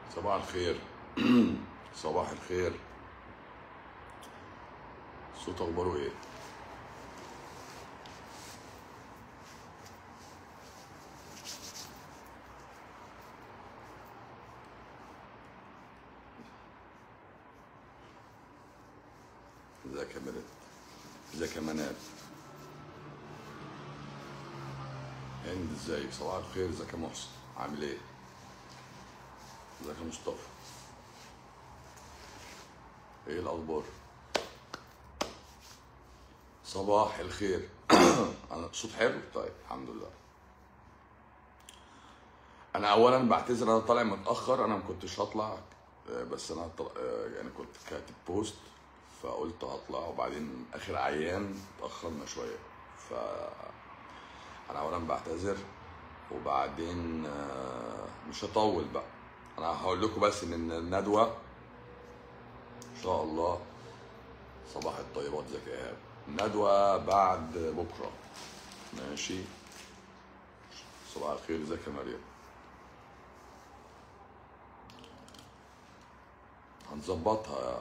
صباح الخير صباح الخير الصوت اخباره ايه ازيك يا ميرت ازيك يا منال هند ازيك صباح الخير ازيك يا محسن عامل ايه ازيك يا مصطفى ايه الاخبار صباح الخير انا صوت حلو طيب الحمد لله انا اولا بعتذر انا طالع متاخر انا ما كنتش هطلع آه، بس انا طل... آه، يعني كنت كاتب بوست فقلت هطلع وبعدين اخر عيان اتاخرنا شويه ف انا اولا بعتذر وبعدين آه، مش هطول بقى انا هقول لكم بس ان الندوه ان شاء الله صباح الطيبات زكي ايهاب الندوه بعد بكره ماشي صباح الخير ازيك يا مريم هنظبطها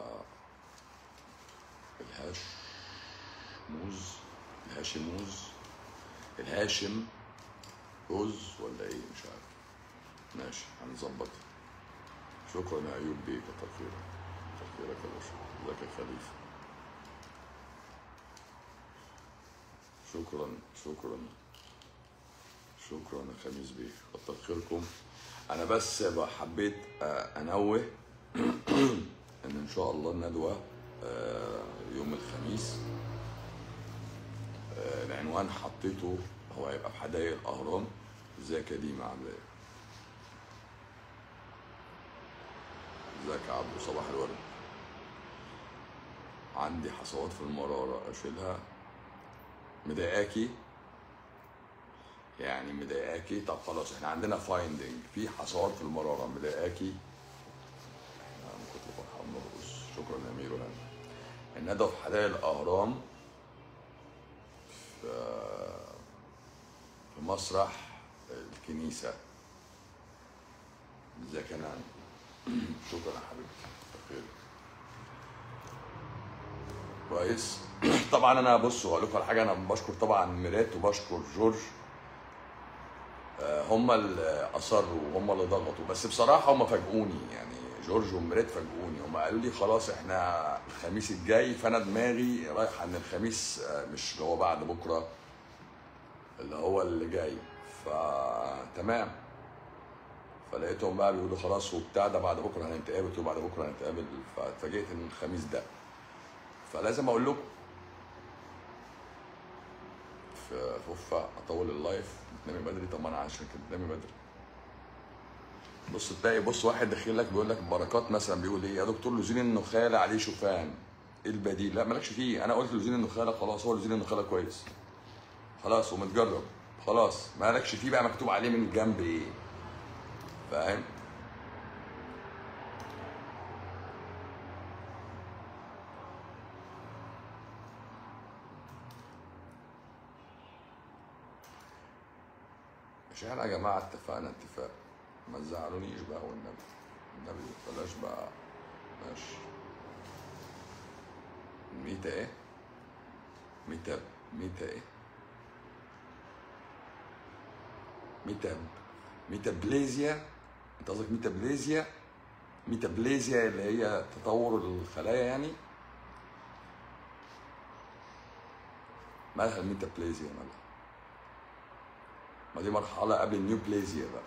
الهاش موز الهاشم موز الهاشم رز ولا ايه مش عارف ماشي هنظبطها شكرا يا ايوب بيك كتر خيرك كتر خيرك يا باشا ازيك يا خليفه شكرا شكرا شكرا يا خميس بيه كتر خيركم انا بس بقى حبيت آه، انوه ان ان شاء الله الندوه آه، يوم الخميس آه، العنوان حطيته هو هيبقى في حدائق الاهرام ازيك يا ديما عامله ايه ازيك يا عبدو صباح الورد عندي حصوات في المرارة اشيلها مضايقاكي يعني مضايقاكي طب خلاص احنا عندنا فايندنج في حصوات في المرارة مضايقاكي انا كنت فرحان مرقص شكرا يا امير وهنا الندوة في حدائق الاهرام في في مسرح الكنيسة ازيك يا نعم شكرا يا حبيبتي بخير كويس طبعا انا بص هقول لكم على حاجه انا بشكر طبعا ميرات وبشكر جورج آه، هم اللي اصروا وهم اللي ضغطوا بس بصراحه هم فاجئوني يعني جورج وميرات فاجئوني هم قالوا لي خلاص احنا الخميس الجاي فانا دماغي رايحه ان الخميس آه، مش اللي هو بعد بكره اللي هو اللي جاي فتمام فلقيتهم بقى بيقولوا خلاص وبتاع ده بعد بكره هنتقابل قلت له بعد بكره هنتقابل فاتفاجئت ان الخميس ده فلازم اقول لكم في فوفا اطول اللايف بتنامي بدري طب ما انا عشان كده بتنامي بدري بص تلاقي بص واحد داخل لك بيقول لك بركات مثلا بيقول ايه يا دكتور لوزين النخاله عليه شوفان ايه البديل لا مالكش فيه انا قلت لوزين النخاله خلاص هو لوزين النخاله كويس خلاص ومتجرب خلاص مالكش فيه بقى مكتوب عليه من الجنب ايه فاهم مش احنا يا جماعه اتفقنا اتفاق ما تزعلونيش بقى والنبي النبي بلاش بقى ماشي ميتا ايه ميتا ميتا ايه ميتا ميتابليزيا انت قصدك ميتابليزيا ميتابليزيا اللي هي تطور الخلايا يعني مالها الميتابليزيا مالها ما دي مرحلة قبل النيوبليزيا بقى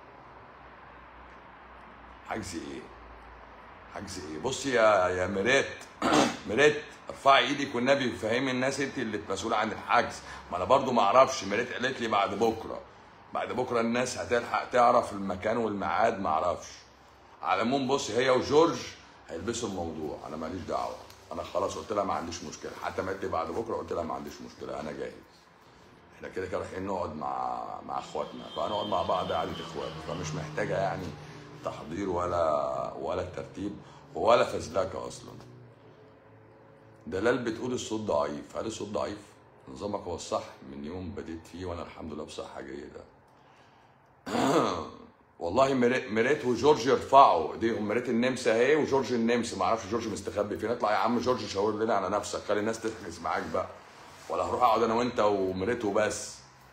حجز ايه حجز ايه بصي يا يا ميرات ميرات ارفعي ايدك والنبي فهمي الناس انت اللي مسؤوله عن الحجز ما انا برضو ما اعرفش ميرات قالت لي بعد بكره بعد بكره الناس هتلحق تعرف المكان والميعاد ما اعرفش على العموم بص هي وجورج هيلبسوا الموضوع انا ماليش دعوه انا خلاص قلت لها ما عنديش مشكله حتى ما قالت لي بعد بكره قلت لها ما عنديش مشكله انا جاهز احنا كده كده رايحين نقعد مع مع اخواتنا فهنقعد مع بعض قعده اخوات فمش محتاجه يعني تحضير ولا ولا ترتيب ولا فزلكه اصلا دلال بتقول الصوت ضعيف هل الصوت ضعيف نظامك هو الصح من يوم بديت فيه وانا الحمد لله بصحه جيده والله ميريت ميريت وجورج يرفعوا ايديهم ميريت النمسا اهي وجورج النمسا ما اعرفش جورج مستخبي فين اطلع يا عم جورج شاور لنا على نفسك خلي الناس تحجز معاك بقى ولا هروح اقعد انا وانت وميريت وبس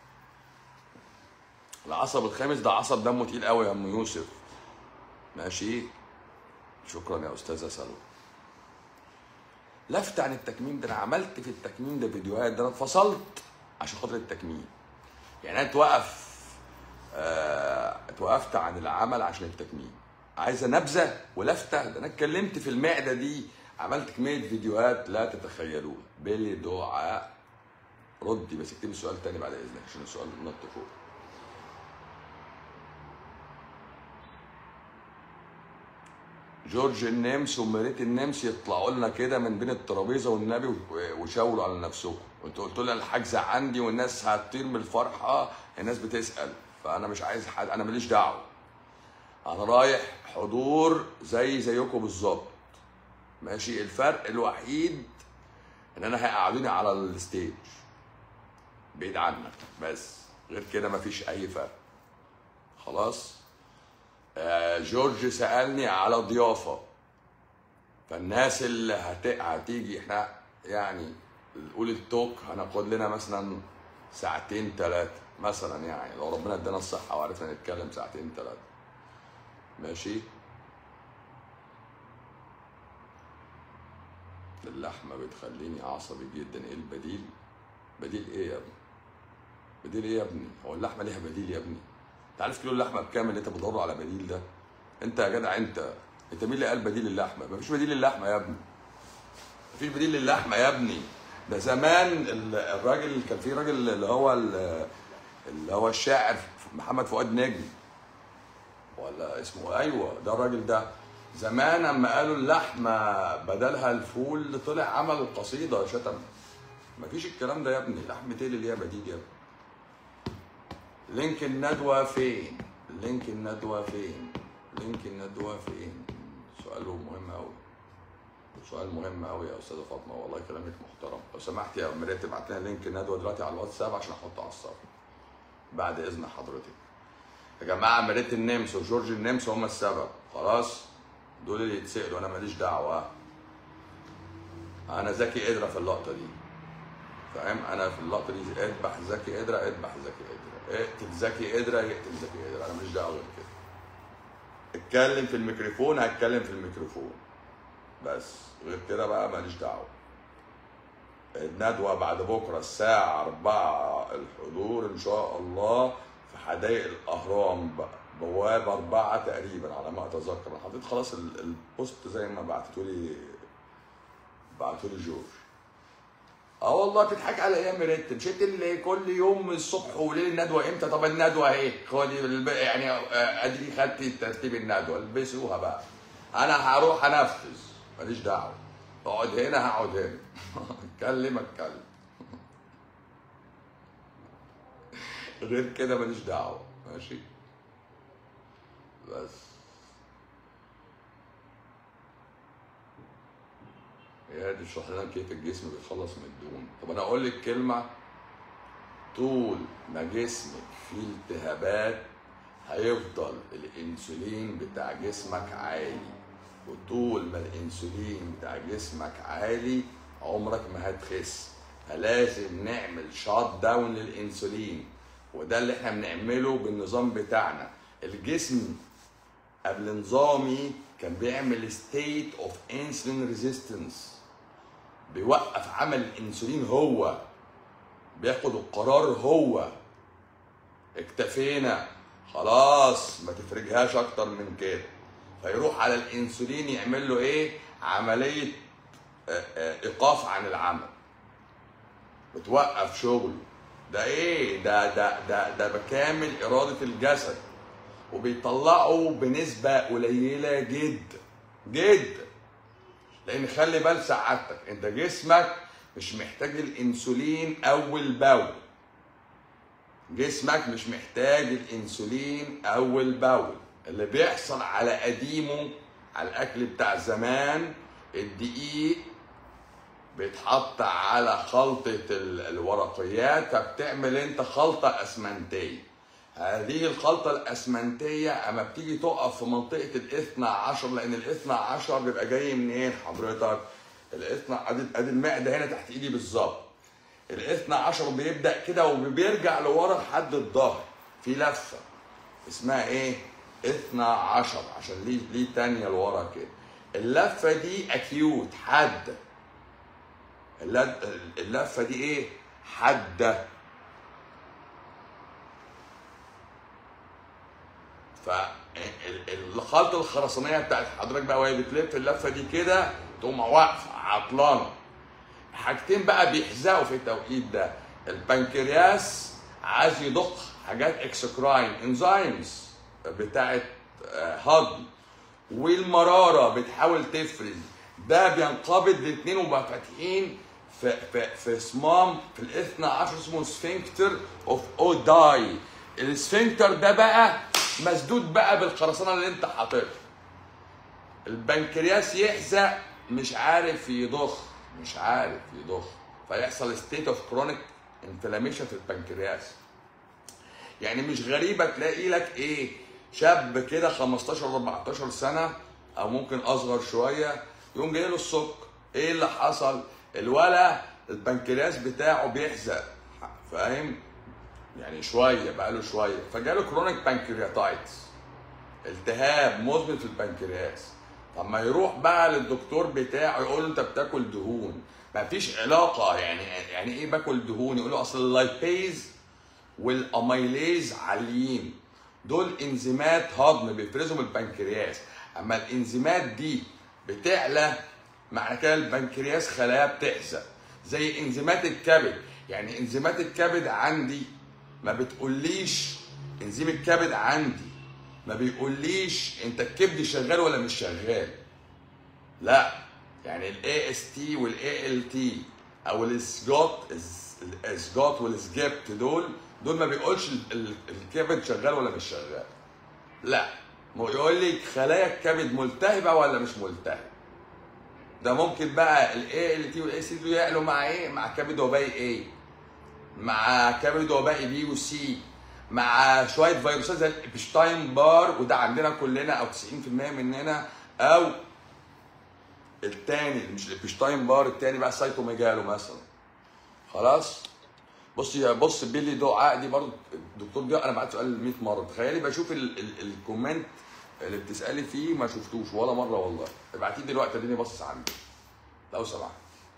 العصب الخامس ده عصب دمه تقيل قوي يا ام يوسف ماشي شكرا يا استاذه سلوى لفت عن التكميم ده انا عملت في التكميم ده فيديوهات ده انا اتفصلت عشان خاطر التكميم يعني انا اتوقف آه، اتوقفت عن العمل عشان التكميم عايزه نبذه ولفته ده انا اتكلمت في المعده دي عملت كميه فيديوهات لا تتخيلوها بدعاء ردي بس اكتبي سؤال تاني بعد اذنك عشان السؤال نط فوق جورج النمس وماريت النمس يطلعوا لنا كده من بين الترابيزه والنبي و- وشاوروا على نفسهم وانتوا قلتوا لي الحجز عندي والناس هتطير من الفرحه الناس بتسال فانا مش عايز حد انا ماليش دعوه انا رايح حضور زي زيكم بالظبط ماشي الفرق الوحيد ان انا هيقعدوني على الستيج بعيد عنك بس غير كده مفيش اي فرق خلاص آه، جورج سالني على ضيافه فالناس اللي هت... هتيجي احنا يعني نقول التوك هناخد لنا مثلا ساعتين ثلاثه مثلا يعني لو ربنا ادانا الصحه وعرفنا نتكلم ساعتين ثلاثه ماشي اللحمه بتخليني عصبي جدا ايه البديل بديل ايه يا ابني بديل ايه يا ابني هو اللحمه ليها بديل يا ابني انت عارف كيلو اللحمه بكام اللي انت بتدور على بديل ده انت يا جدع انت انت مين اللي قال بديل اللحمه مفيش بديل للحمه يا ابني مفيش بديل للحمه يا ابني ده زمان ال- الراجل كان في راجل اللي هو ال- اللي هو الشاعر محمد فؤاد نجم ولا اسمه ايوه ده الراجل ده زمان اما قالوا اللحمه بدلها الفول طلع عمل القصيده شتم مفيش الكلام ده يا ابني لحمه ايه اللي ليها بديل يا ابني لينك الندوه فين لينك الندوه فين لينك الندوه فين سؤاله مهم قوي سؤال مهم قوي يا استاذه فاطمه والله كلامك محترم لو سمحت يا مريت تبعت لنا لينك الندوه دلوقتي على الواتساب عشان احطه على الصفحه بعد اذن حضرتك يا جماعه مريت النمس وجورج النمس هم السبب خلاص دول اللي يتسالوا انا ماليش دعوه انا ذكي قدره في اللقطه دي فاهم انا في اللقطه دي اذبح ذكي قدره اذبح ذكي قدره اقتل ذكي قدره يقتل ذكي قدره انا ماليش دعوه غير كده اتكلم في الميكروفون هتكلم في الميكروفون بس غير كده بقى ماليش دعوه الندوه بعد بكره الساعه 4 الحضور ان شاء الله في حدائق الاهرام بقى بوابه اربعه تقريبا على ما اتذكر انا حطيت خلاص ال- البوست زي ما بعتته لي بعتوا لي جورج اه والله بتضحك على ايه يا مريت مش انت اللي كل يوم الصبح وليل الندوه امتى طب الندوه اهي خدي الب- يعني آه، اديني خدتي ترتيب الندوه البسوها بقى انا هروح انفذ ماليش دعوه اقعد هنا هقعد هنا اتكلم اتكلم غير كده ماليش دعوه ماشي بس يا دي اشرح لنا كيف الجسم بيتخلص من الدهون طب انا اقول لك كلمه طول ما جسمك فيه التهابات هيفضل الانسولين بتاع جسمك عالي وطول ما الانسولين بتاع جسمك عالي عمرك ما هتخس فلازم نعمل شات داون للانسولين وده اللي احنا بنعمله بالنظام بتاعنا الجسم قبل نظامي كان بيعمل ستيت اوف انسولين ريزيستنس بيوقف عمل الانسولين هو بياخد القرار هو اكتفينا خلاص ما تفرجهاش اكتر من كده فيروح على الانسولين يعمل له ايه عمليه آه، آه، ايقاف عن العمل بتوقف شغله ده ايه ده ده ده ده بكامل اراده الجسد وبيطلعوا بنسبه قليله جدا جدا لان خلي بال سعادتك انت جسمك مش محتاج الانسولين اول باول جسمك مش محتاج الانسولين اول باول اللي بيحصل على قديمه على الاكل بتاع زمان الدقيق بيتحط على خلطة ال- الورقيات فبتعمل انت خلطة اسمنتية هذه الخلطة الأسمنتية أما بتيجي تقف في منطقة الاثنى عشر لأن الاثنى عشر بيبقى جاي منين حضرتك؟ الاثنى أدي أدي المعدة هنا تحت إيدي بالظبط. الاثنى عشر بيبدأ كده وبيرجع لورا لحد الظهر في لفة اسمها إيه؟ اثنى عشر عشان ليه ليه تانية لورا كده. اللفة دي أكيوت حادة. اللد- اللفة دي إيه؟ حادة. فالخلطة الخرسانية بتاعت حضرتك بقى وهي بتلف اللفة دي كده تقوم واقفة عطلانة. حاجتين بقى بيحزقوا في التوقيت ده البنكرياس عايز يضخ حاجات اكسكراين انزيمز بتاعت آه، هضم والمراره بتحاول تفرز ده بينقبض الاثنين وبقى فاتحين في في في صمام في الاثنى عشر اسمه سفنكتر اوف اوداي السفنكتر ده بقى مسدود بقى بالخرسانه اللي انت حاططها البنكرياس يحزق مش عارف يضخ مش عارف يضخ فيحصل ستيت اوف كرونيك انفلاميشن في البنكرياس يعني مش غريبه تلاقي لك ايه شاب كده 15 14 سنه او ممكن اصغر شويه يقوم جاي له السكر ايه اللي حصل الولا البنكرياس بتاعه بيحزق فاهم يعني شويه بقاله شويه فجاله كرونيك بانكرياتايتس التهاب مزمن في البنكرياس طب ما يروح بقى للدكتور بتاعه يقول له انت بتاكل دهون ما فيش علاقه يعني يعني ايه باكل دهون يقول له اصل اللايبيز والاميليز عاليين دول انزيمات هضم بيفرزوا من البنكرياس اما الانزيمات دي بتعلى معنى كده البنكرياس خلايا بتحزق زي انزيمات الكبد يعني انزيمات الكبد عندي ما بتقوليش انزيم الكبد عندي ما بيقوليش انت الكبد شغال ولا مش شغال لا يعني الاي اس تي والاي ال تي او الاسجاط الاسجاط والسجبت دول دول ما بيقولش ال- ال- الكبد شغال ولا مش شغال لا مو يقول لك خلايا الكبد ملتهبه ولا مش ملتهبه ده ممكن بقى الاي ال تي والاي سي دول يعلوا مع ايه مع كبد وباقي ايه مع كبد وباقي بي وسي مع شويه فيروسات زي الابشتاين بار وده عندنا كلنا او 90% مننا او التاني مش الابشتاين بار التاني بقى السايتوميجالو مثلا خلاص بص يا بص بيلي دعاء دي برضه الدكتور ده انا بعت سؤال 100 مره تخيلي بشوف ال- ال- الكومنت اللي بتسالي فيه ما شفتوش ولا مره والله ابعتيه دلوقتي اديني باصص عندي لو سمحت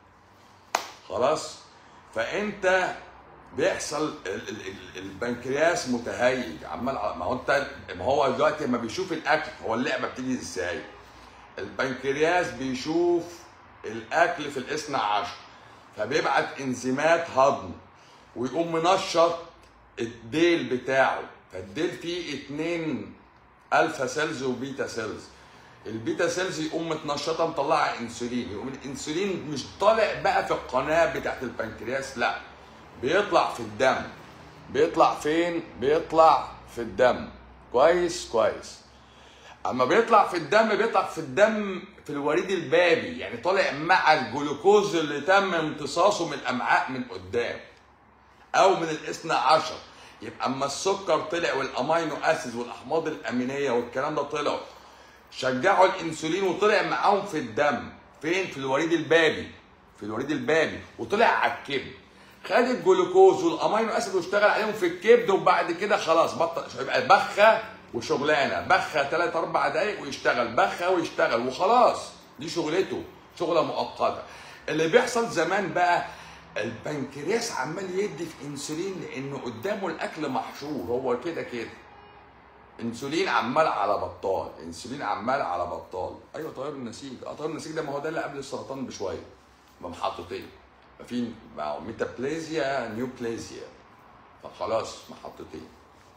خلاص فانت بيحصل ال- ال- ال- البنكرياس متهيج عمال ع- ما هو انت ما هو دلوقتي لما بيشوف الاكل هو اللعبه بتيجي ازاي البنكرياس بيشوف الاكل في الاثنى عشر فبيبعت انزيمات هضم ويقوم منشط الديل بتاعه فالديل فيه اتنين الفا سيلز وبيتا سيلز البيتا سيلز يقوم متنشطه مطلعه انسولين يقوم الانسولين مش طالع بقى في القناه بتاعت البنكرياس لا بيطلع في الدم بيطلع فين بيطلع في الدم كويس كويس اما بيطلع في الدم بيطلع في الدم في الوريد البابي يعني طالع مع الجلوكوز اللي تم امتصاصه من الامعاء من قدام او من الاثنى عشر يبقى اما السكر طلع والامينو اسيد والاحماض الامينيه والكلام ده طلع شجعوا الانسولين وطلع معاهم في الدم فين في الوريد البابي في الوريد البابي وطلع على الكبد خد الجلوكوز والامينو اسيد واشتغل عليهم في الكبد وبعد كده خلاص بطل يبقى بخه وشغلانه بخه 3 4 دقايق ويشتغل بخه ويشتغل وخلاص دي شغلته شغله مؤقته اللي بيحصل زمان بقى البنكرياس عمال يدي في انسولين لانه قدامه الاكل محشور هو كده كده انسولين عمال على بطال انسولين عمال على بطال ايوه تيار النسيج اه تيار النسيج ده ما هو ده اللي قبل السرطان بشويه بمحطتين في مع ميتابليزيا نيوبليزيا فخلاص محطتين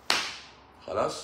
خلاص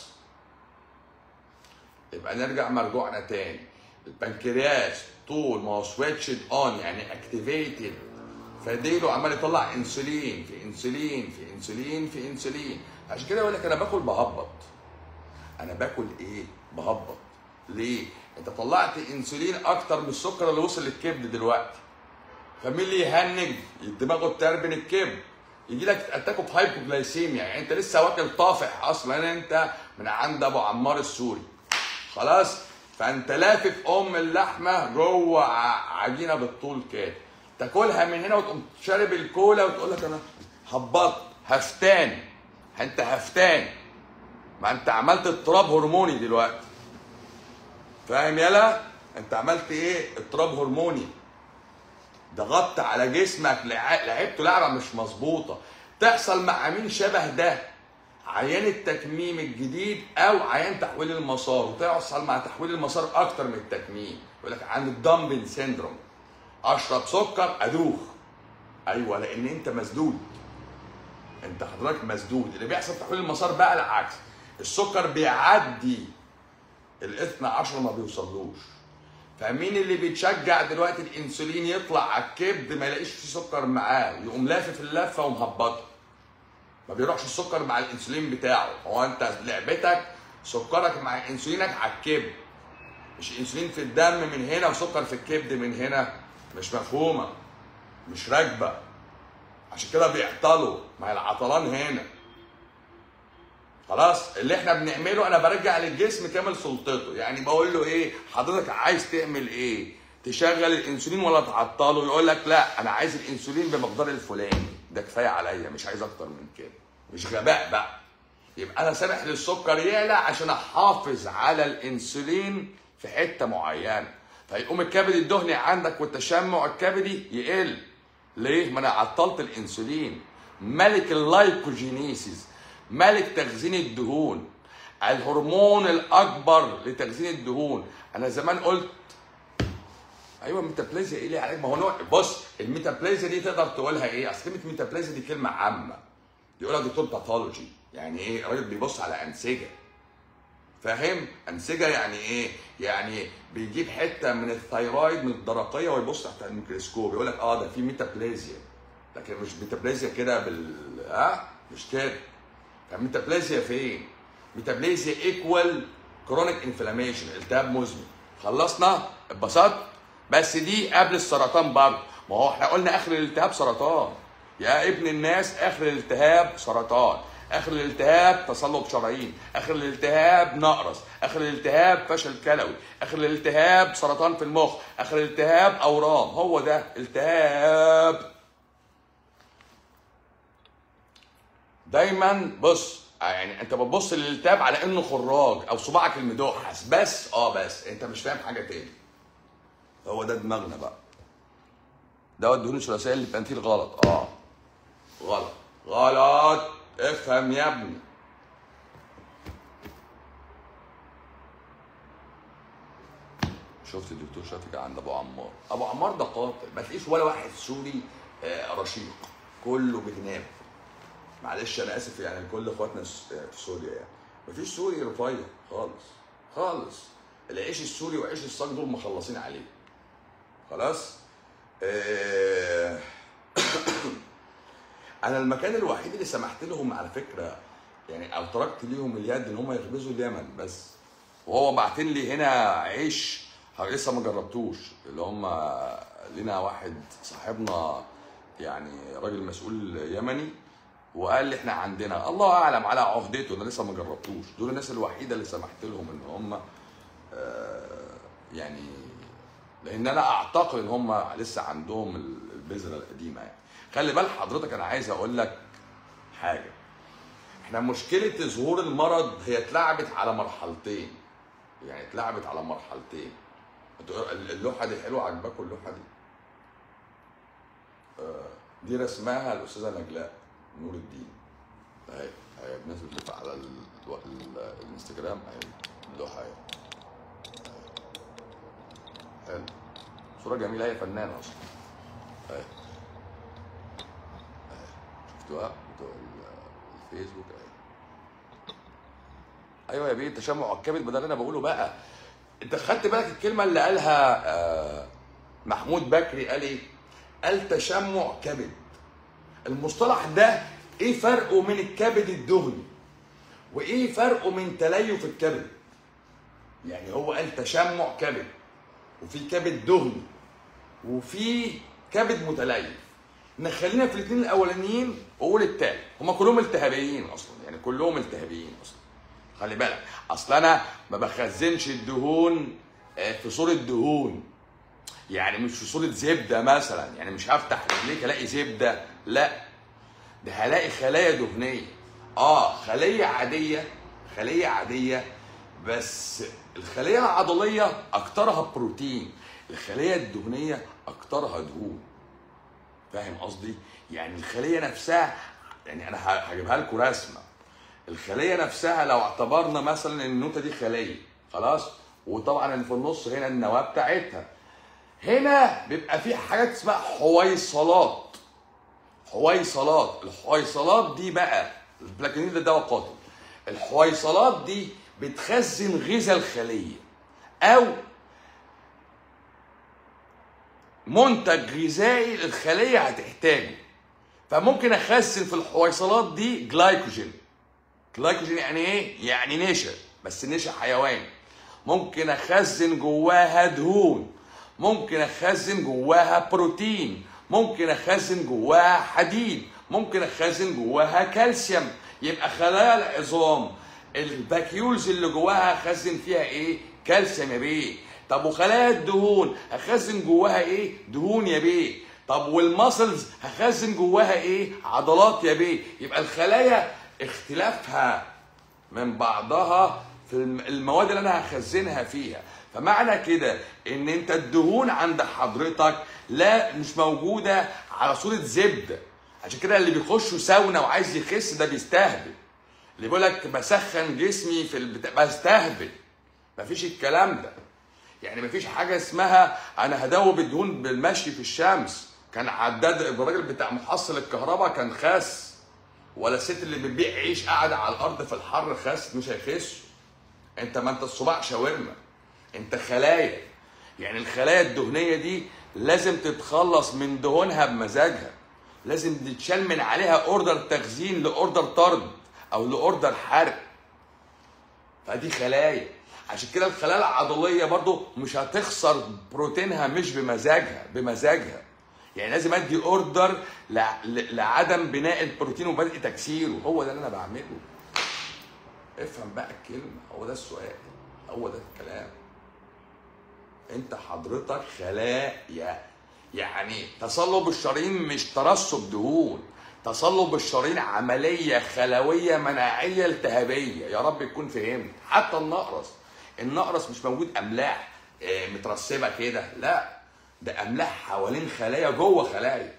يبقى نرجع مرجوعنا تاني البنكرياس طول ما هو سويتشد اون يعني اكتيفيتد فديله عمال يطلع انسولين في انسولين في انسولين في انسولين عشان كده يقول لك انا باكل بهبط انا باكل ايه بهبط ليه انت طلعت انسولين اكتر من السكر اللي وصل للكبد دلوقتي فمين اللي يهنج دماغه تربن الكبد يجي لك اتاك اوف هايبوجلايسيميا يعني انت لسه واكل طافح اصلا انت من عند ابو عمار السوري خلاص فانت لافف ام اللحمه جوه ع- عجينه بالطول كده تاكلها من هنا وتقوم شارب الكولا وتقول لك انا هبطت هفتان انت هفتان ما انت عملت اضطراب هرموني دلوقتي فاهم يلا انت عملت ايه اضطراب هرموني ضغطت على جسمك لع- لعبته لعبه مش مظبوطه تحصل مع مين شبه ده عيان التكميم الجديد او عيان تحويل المسار وتحصل مع تحويل المسار اكتر من التكميم يقول لك عند الدمبل سيندروم اشرب سكر ادوخ ايوه لان انت مسدود انت حضرتك مسدود اللي بيحصل في تحويل المسار بقى العكس السكر بيعدي الاثنى عشر ما بيوصلوش فمين اللي بيتشجع دلوقتي الانسولين يطلع على الكبد ما يلاقيش فيه سكر معاه يقوم لافف اللفه ومهبطه ما بيروحش السكر مع الانسولين بتاعه هو انت لعبتك سكرك مع انسولينك على الكبد مش انسولين في الدم من هنا وسكر في الكبد من هنا مش مفهومه مش راكبه عشان كده بيعطلوا ما هي العطلان هنا خلاص اللي احنا بنعمله انا برجع للجسم كامل سلطته يعني بقول له ايه حضرتك عايز تعمل ايه تشغل الانسولين ولا تعطله يقول لك لا انا عايز الانسولين بمقدار الفلاني ده كفايه عليا مش عايز اكتر من كده مش غباء بقى يبقى انا سامح للسكر يعلى عشان احافظ على الانسولين في حته معينه فيقوم الكبد الدهني عندك والتشمع الكبدي يقل ليه؟ ما انا عطلت الانسولين ملك اللايكوجينيسيس ملك تخزين الدهون الهرمون الاكبر لتخزين الدهون انا زمان قلت ايوه ميتابليزيا ايه ليه عليك ما هو نوع بص الميتابليزيا دي تقدر تقولها ايه اصل كلمه ميتابليزيا دي كلمه عامه يقولها دكتور باثولوجي يعني ايه راجل بيبص على انسجه فاهم انسجه يعني ايه يعني بيجيب حته من الثيرويد من الدرقيه ويبص تحت الميكروسكوب يقول لك اه ده في ميتابليزيا لكن مش ميتابليزيا كده بال ها مش كده طب ميتابليزيا فين ميتابليزيا ايكوال كرونيك انفلاميشن التهاب مزمن خلصنا اتبسطت بس دي قبل السرطان برضه ما هو احنا قلنا اخر الالتهاب سرطان يا ابن الناس اخر الالتهاب سرطان اخر الالتهاب تصلب شرايين اخر الالتهاب نقرس اخر الالتهاب فشل كلوي اخر الالتهاب سرطان في المخ اخر الالتهاب اورام هو ده التهاب دايما بص يعني انت بتبص للالتهاب على انه خراج او صباعك المدوحس بس اه بس انت مش فاهم حاجه تاني هو ده دماغنا بقى ده الدهون الثلاثيه اللي في انتيل غلط اه غلط غلط افهم يا ابني شفت الدكتور شفيق عند ابو عمار ابو عمار ده قاتل ما تلاقيش ولا واحد سوري آه، رشيق كله بجناب معلش انا اسف يعني لكل اخواتنا الس- في سوريا يعني مفيش سوري رفيع خالص خالص العيش السوري وعيش الصاج دول مخلصين عليه خلاص آه، انا المكان الوحيد اللي سمحت لهم على فكره يعني او تركت ليهم اليد ان هم يخبزوا اليمن بس وهو بعتين لي هنا عيش لسه ما جربتوش اللي هم لنا واحد صاحبنا يعني راجل مسؤول يمني وقال لي احنا عندنا الله اعلم على عهدته انا لسه ما جربتوش دول الناس الوحيده اللي سمحت لهم ان هم آه، يعني لان انا اعتقد ان هم لسه عندهم البذره القديمه يعني خلي بال حضرتك انا عايز اقول لك حاجه احنا مشكله ظهور المرض هي اتلعبت على مرحلتين يعني اتلعبت على مرحلتين انتوا اللوحه دي حلوه عجباكم اللوحه دي آه، دي رسمها الاستاذه نجلاء نور الدين اهي اهي بنزل على ال- ال- الانستجرام اهي اللوحه اهي حلو صوره جميله هي فنانه اصلا اهي اهي شفتوها بتوع ال- الفيسبوك اهي ايوه يا بيه تشمع الكبد بدل انا بقوله بقى انت خدت بالك الكلمه اللي قالها آه، محمود بكري قال ايه؟ قال تشمع كبد المصطلح ده ايه فرقه من الكبد الدهني؟ وايه فرقه من تليف الكبد؟ يعني هو قال تشمع كبد وفي كبد دهني وفي كبد متليف نخلينا في الاثنين الاولانيين واقول التالت هما كلهم التهابيين اصلا يعني كلهم التهابيين اصلا خلي بالك اصل انا ما بخزنش الدهون آه، في صوره دهون يعني مش في صوره زبده مثلا يعني مش هفتح رجليك الاقي زبده لا ده هلاقي خلايا دهنيه اه خليه عاديه خليه عاديه بس الخليه العضليه اكترها بروتين الخليه الدهنيه اكترها دهون فاهم قصدي يعني الخليه نفسها يعني انا ه- هجيبها لكم رسمه الخليه نفسها لو اعتبرنا مثلا ان النوته دي خليه خلاص وطبعا اللي في النص هنا النواه بتاعتها هنا بيبقى في حاجات اسمها حويصلات حويصلات الحويصلات دي بقى البلاكينين ده دواء قاتل الحويصلات دي بتخزن غذاء الخليه او منتج غذائي الخليه هتحتاجه فممكن اخزن في الحويصلات دي جلايكوجين جلايكوجين يعني ايه يعني نشا بس نشا حيواني ممكن اخزن جواها دهون ممكن اخزن جواها بروتين ممكن اخزن جواها حديد ممكن اخزن جواها كالسيوم يبقى خلايا العظام الباكيولز اللي جواها اخزن فيها ايه كالسيوم يا بيه طب وخلايا الدهون هخزن جواها ايه دهون يا بيه طب والماسلز هخزن جواها ايه عضلات يا بيه يبقى الخلايا اختلافها من بعضها في الم- المواد اللي انا هخزنها فيها فمعنى كده ان انت الدهون عند حضرتك لا مش موجوده على صوره زبده عشان كده اللي بيخشوا ساونا وعايز يخس ده بيستهبل اللي بيقول لك بسخن جسمي في البتاع بستهبل مفيش الكلام ده يعني مفيش حاجه اسمها انا هدوب الدهون بالمشي في الشمس كان عداد الراجل بتاع محصل الكهرباء كان خاس ولا الست اللي بتبيع عيش قاعده على الارض في الحر خاس مش هيخسوا انت ما انت الصباع شاورما انت خلايا يعني الخلايا الدهنيه دي لازم تتخلص من دهونها بمزاجها لازم تتشال من عليها اوردر تخزين لاوردر طرد او لاوردر حرق فدي خلايا عشان كده الخلايا العضليه برضو مش هتخسر بروتينها مش بمزاجها بمزاجها يعني لازم ادي اوردر لع- ل- لعدم بناء البروتين وبدء تكسيره هو ده اللي انا بعمله افهم بقى الكلمه هو ده السؤال هو ده الكلام انت حضرتك خلايا يعني تصلب الشرايين مش ترسب دهون تصلب الشرايين عمليه خلويه مناعيه التهابيه يا رب تكون فهمت حتى النقرس النقرس مش موجود املاح آه، مترسبه كده لا ده املاح حوالين خلايا جوه خلايا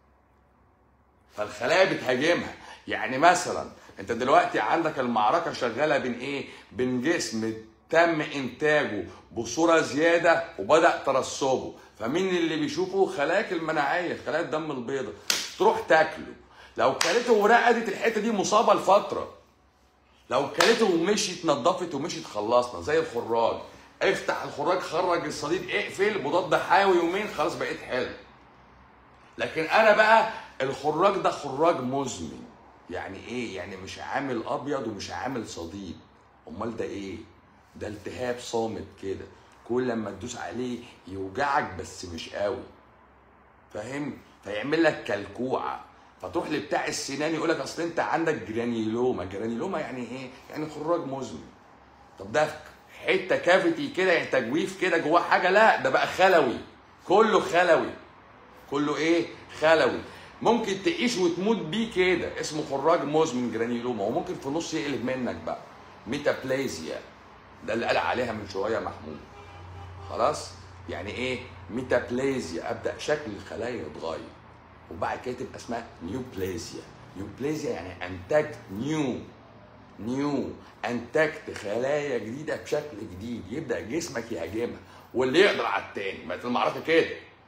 فالخلايا بتهاجمها يعني مثلا انت دلوقتي عندك المعركه شغاله بين ايه بين جسم تم انتاجه بصوره زياده وبدا ترسبه فمين اللي بيشوفه خلاياك المناعيه خلايا الدم البيضاء تروح تاكله لو كلته ورقدت الحته دي مصابه لفتره لو كلته ومشيت نضفت ومشيت خلصنا زي الخراج افتح الخراج خرج الصديد اقفل مضاد حيوي يومين خلاص بقيت حلو لكن انا بقى الخراج ده خراج مزمن يعني ايه يعني مش عامل ابيض ومش عامل صديد امال ده ايه ده التهاب صامت كده كل لما تدوس عليه يوجعك بس مش قوي فاهم فيعمل لك كلكوعه فتروح لبتاع السنان يقول لك اصل انت عندك جرانيلوما جرانيلوما يعني ايه يعني خراج مزمن طب ده حته كافيتي كده يعني تجويف كده جواه حاجه لا ده بقى خلوي كله خلوي كله ايه خلوي ممكن تعيش وتموت بيه كده اسمه خراج مزمن جرانيلوما وممكن في النص يقلب منك بقى ميتابليزيا ده اللي قال عليها من شويه محمود خلاص يعني ايه ميتابليزيا ابدا شكل الخلايا يتغير وبعد كده تبقى اسمها نيوبليزيا نيوبليزيا يعني انتجت نيو نيو انتجت خلايا جديده بشكل جديد يبدا جسمك يهاجمها واللي يقدر على التاني ما المعركه كده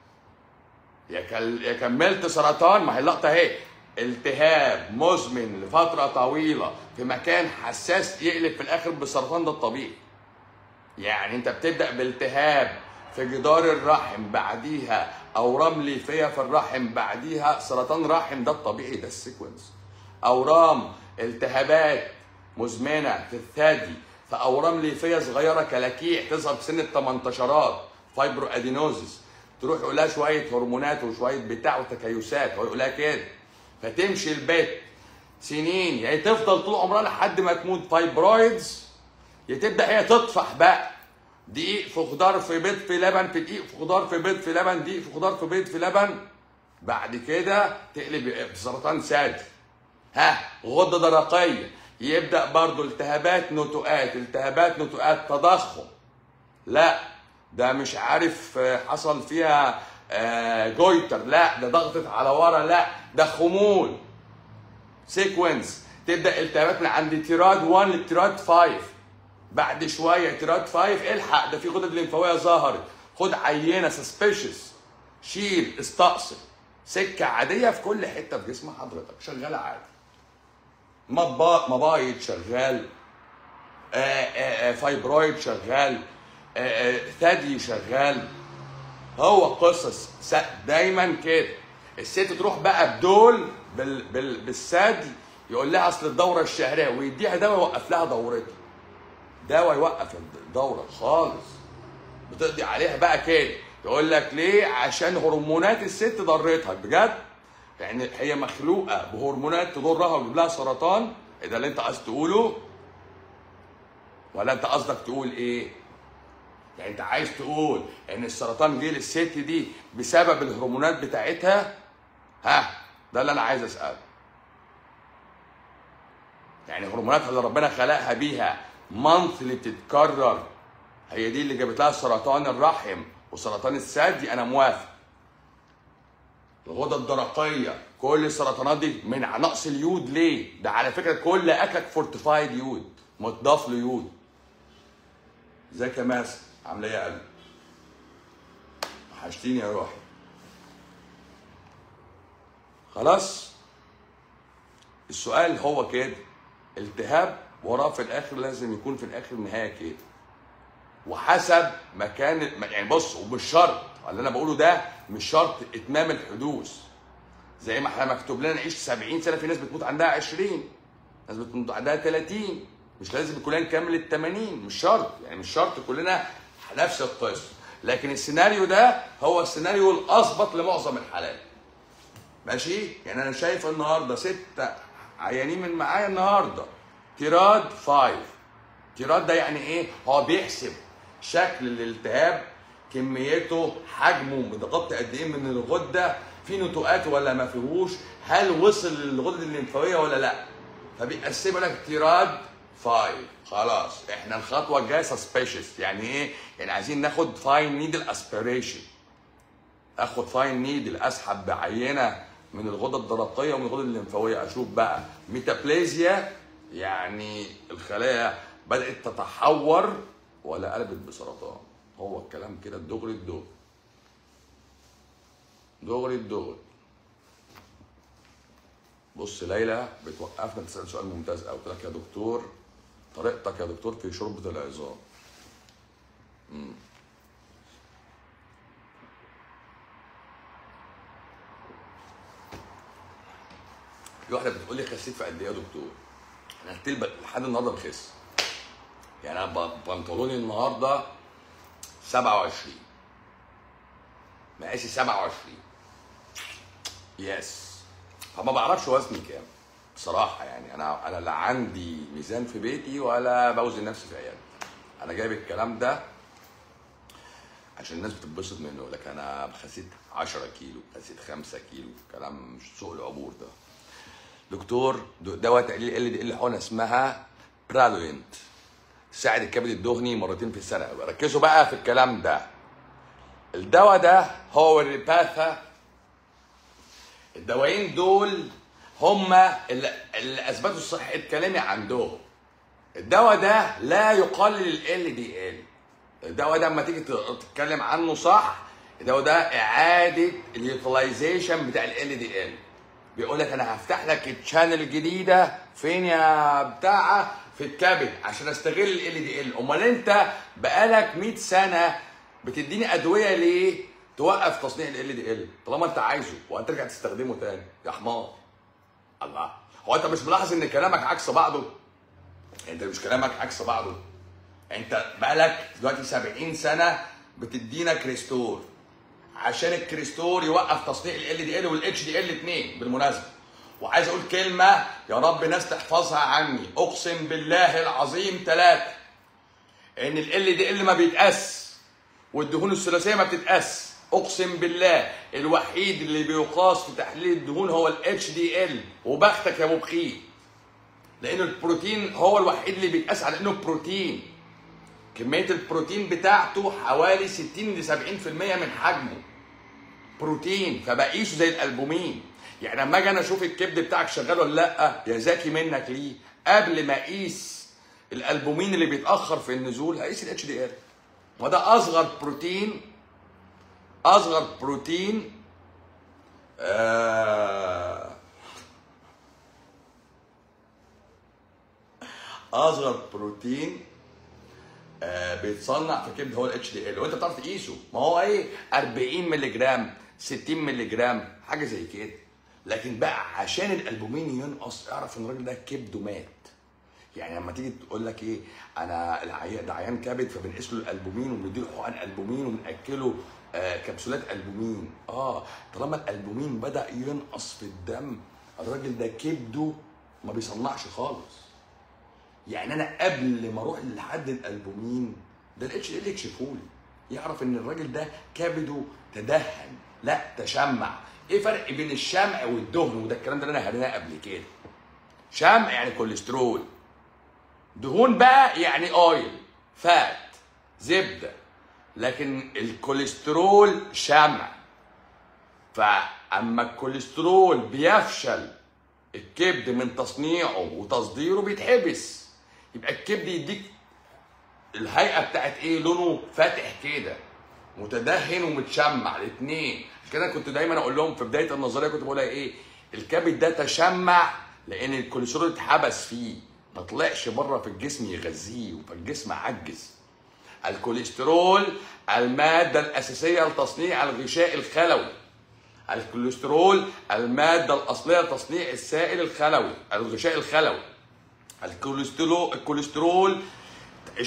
يا كل... يا كملت سرطان ما هي اللقطه اهي التهاب مزمن لفتره طويله في مكان حساس يقلب في الاخر بالسرطان ده الطبيعي يعني انت بتبدا بالتهاب في جدار الرحم بعديها اورام ليفيه في الرحم بعديها سرطان رحم ده الطبيعي ده السيكونس اورام التهابات مزمنه في الثدي فاورام ليفيه صغيره كلاكيع تظهر في سن الثمنتاشرات فايبرو ادينوزيس تروح يقول لها شويه هرمونات وشويه بتاع وتكيسات هو يقول لها كده فتمشي البيت سنين يا يعني تفضل طول عمرها لحد ما تموت فايبرويدز يا تبدا هي تطفح بقى دقيق في خضار في بيض في لبن في دقيق في خضار في بيض في لبن دقيق في خضار في بيض في لبن بعد كده تقلب بسرطان ثدي ها غده درقيه يبدا برضو التهابات نتوءات التهابات نتوءات تضخم لا ده مش عارف حصل فيها جويتر لا ده ضغطت على ورا لا ده خمول سيكونس تبدا التهابات من عند تيراد 1 لتيراد 5 بعد شويه تيراد 5 الحق ده في غدد ليمفاويه ظهرت خد عينه سسبيشس شيل استأصل سكه عاديه في كل حته في جسم حضرتك شغاله عادي مبايض شغال آآ آآ فايبرويد شغال آآ ثدي شغال هو قصص دايما كده الست تروح بقى بدول بال بال بالثدي يقول لها اصل الدوره الشهريه ويديها دواء يوقف لها دورتها دواء يوقف الدوره خالص بتقضي عليها بقى كده يقول لك ليه عشان هرمونات الست ضرتها بجد يعني هي مخلوقه بهرمونات تضرها وتجيب لها سرطان ايه ده اللي انت قصدك تقوله ولا انت قصدك تقول ايه يعني انت عايز تقول ان السرطان جه للست دي بسبب الهرمونات بتاعتها ها ده اللي انا عايز اساله يعني هرموناتها اللي ربنا خلقها بيها مانثلي بتتكرر هي دي اللي جابت لها سرطان الرحم وسرطان الثدي انا موافق الغدة الدرقية كل السرطانات دي من نقص اليود ليه؟ ده على فكرة كل أكلك فورتيفايد يود متضاف له يود ازيك يا ماسك عاملة ايه يا قلبي؟ وحشتيني يا روحي خلاص السؤال هو كده التهاب وراه في الاخر لازم يكون في الاخر نهايه كده وحسب مكان يعني بص ومش شرط اللي انا بقوله ده مش شرط اتمام الحدوث زي ما احنا مكتوب لنا نعيش 70 سنه في ناس بتموت عندها 20 ناس بتموت عندها 30 مش لازم كلنا نكمل ال 80 مش شرط يعني مش شرط كلنا نفس القصه لكن السيناريو ده هو السيناريو الاظبط لمعظم الحالات ماشي يعني انا شايف النهارده ستة عيانين من معايا النهارده تيراد 5 تيراد ده يعني ايه هو بيحسب شكل الالتهاب كميته حجمه متغطي قد ايه من الغده في نتوءات ولا ما فيهوش هل وصل للغدد الليمفاويه ولا لا فبيقسم لك تيراد 5 خلاص احنا الخطوه الجايه سسبيشس يعني ايه يعني عايزين ناخد فاين نيدل اسبيريشن اخد فاين نيدل اسحب بعينه من الغدة الدرقية ومن الغدة الليمفاوية أشوف بقى ميتابليزيا يعني الخلايا بدأت تتحور ولا قلبت بسرطان هو الكلام كده الدغري الدغري دغري الدغري بص ليلى بتوقفنا تسأل سؤال ممتاز قوي قلت لك يا دكتور طريقتك يا دكتور في شوربة العظام مم. في واحده بتقول لي خسيت في قد ايه يا دكتور؟ انا هتلبس لحد النهارده بخس. يعني انا بنطلوني النهارده 27 مقاسي 27 يس فما بعرفش وزني كام بصراحه يعني انا انا لا عندي ميزان في بيتي ولا بوزن نفسي في عيادتي انا جايب الكلام ده عشان الناس بتتبسط منه لكن انا خسيت 10 كيلو خسيت 5 كيلو كلام مش سوق العبور ده دكتور دواء تقليل ال دي ال حقنه اسمها برالوينت تساعد الكبد الدهني مرتين في السنه ركزوا بقى في الكلام ده الدواء ده هو الريباثا الدوايين دول هما اللي, اللي اثبتوا صحه كلامي عندهم الدواء ده لا يقلل ال دي ال الدواء ده اما تيجي تتكلم عنه صح الدواء ده اعاده اليوتيلايزيشن بتاع ال دي ال بيقول لك انا هفتح لك الشانل جديده فين يا بتاع في الكبد عشان استغل ال دي ال امال انت بقالك 100 سنه بتديني ادويه ليه توقف تصنيع ال دي ال طالما انت عايزه وهترجع تستخدمه تاني يا حمار الله هو انت مش ملاحظ ان كلامك عكس بعضه انت مش كلامك عكس بعضه انت بقالك دلوقتي 70 سنه بتدينا كريستور عشان الكريستور يوقف تصنيع ال دي ال والاتش دي ال 2 بالمناسبه وعايز اقول كلمه يا رب ناس تحفظها عني اقسم بالله العظيم ثلاثه ان ال دي ال ما بيتقاس والدهون الثلاثيه ما بتتقاس اقسم بالله الوحيد اللي بيقاس في تحليل الدهون هو الاتش دي ال وبختك يا ابو بخيل لان البروتين هو الوحيد اللي بيتقاس على انه بروتين كميه البروتين بتاعته حوالي 60 ل 70% من حجمه بروتين فبقيسه زي الالبومين يعني لما اجي انا اشوف الكبد بتاعك شغال ولا لا يا ذكي منك ليه قبل ما اقيس الالبومين اللي بيتاخر في النزول هقيس الاتش دي ال وده اصغر بروتين اصغر بروتين آه اصغر بروتين آه بيتصنع في الكبد هو الاتش دي ال وانت بتعرف تقيسه ما هو ايه 40 مللي جرام 60 مللي جرام حاجه زي كده لكن بقى عشان الالبومين ينقص اعرف ان الراجل ده كبده مات يعني لما تيجي تقول لك ايه انا العيان ده عيان كبد فبنقيس له الالبومين وبنديله حقن البومين وبناكله آه كبسولات البومين اه طالما الالبومين بدا ينقص في الدم الراجل ده كبده ما بيصنعش خالص يعني انا قبل ما اروح لحد الالبومين ده الاتش ال يكشفهولي يعرف ان الراجل ده كبده تدهن لا تشمع ايه فرق بين الشمع والدهن وده الكلام ده اللي انا هريناه قبل كده شمع يعني كوليسترول دهون بقى يعني اويل فات زبده لكن الكوليسترول شمع فاما الكوليسترول بيفشل الكبد من تصنيعه وتصديره بيتحبس يبقى الكبد يديك الهيئه بتاعت ايه لونه فاتح كده متدهن ومتشمع الاثنين كده كنت دايما اقول لهم في بدايه النظريه كنت بقولها ايه الكبد ده تشمع لان الكوليسترول اتحبس فيه ما طلعش بره في الجسم يغذيه فالجسم عجز الكوليسترول الماده الاساسيه لتصنيع الغشاء الخلوي الكوليسترول الماده الاصليه لتصنيع السائل الخلوي الغشاء الخلوي الكوليسترول الكوليسترول 20%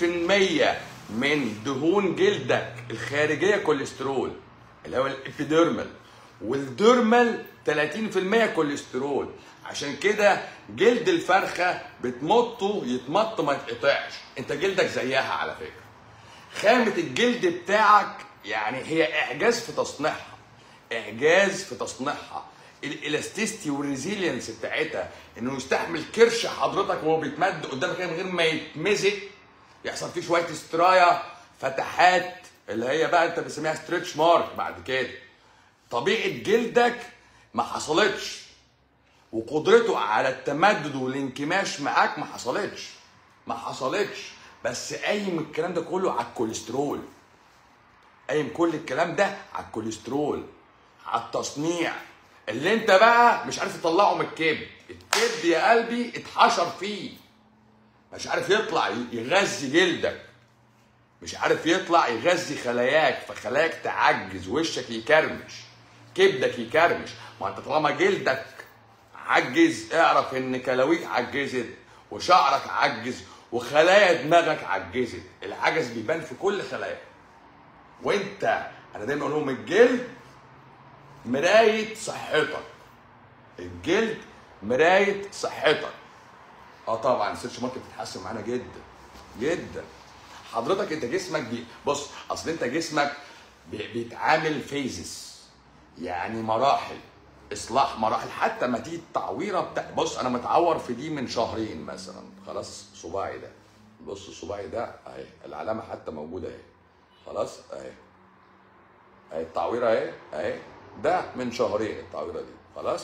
من دهون جلدك الخارجيه كوليسترول اللي هو الابيديرمال والديرمال 30% كوليسترول عشان كده جلد الفرخه بتمطه يتمط ما يتقطعش انت جلدك زيها على فكره خامه الجلد بتاعك يعني هي اعجاز في تصنيعها اعجاز في تصنيعها الالاستيستي والريزيلينس بتاعتها انه يستحمل كرش حضرتك وهو بيتمد قدامك كده من غير ما يتمزق يحصل فيه شويه استرايا فتحات اللي هي بقى انت بتسميها ستريتش مارك بعد كده طبيعه جلدك ما حصلتش وقدرته على التمدد والانكماش معاك ما حصلتش ما حصلتش بس قايم الكلام ده كله على الكوليسترول قايم كل الكلام ده على الكوليسترول على التصنيع اللي انت بقى مش عارف تطلعه من الكبد الكبد يا قلبي اتحشر فيه مش عارف يطلع يغذي جلدك مش عارف يطلع يغذي خلاياك فخلاياك تعجز وشك يكرمش كبدك يكرمش ما انت طالما جلدك عجز اعرف ان كلاويك عجزت وشعرك عجز وخلايا دماغك عجزت العجز بيبان في كل خلايا وانت انا دايما اقول لهم الجلد مرايه صحتك الجلد مرايه صحتك اه طبعا السيرش ماركت بتتحسن معانا جدا جدا حضرتك انت جسمك بي... بص اصل انت جسمك بي... بيتعامل فيزز يعني مراحل اصلاح مراحل حتى ما تيجي التعويره بتاع بص انا متعور في دي من شهرين مثلا خلاص صباعي ده بص صباعي ده اهي العلامه حتى موجوده اهي خلاص اهي اهي التعويره اهي اهي ده من شهرين التعويره دي خلاص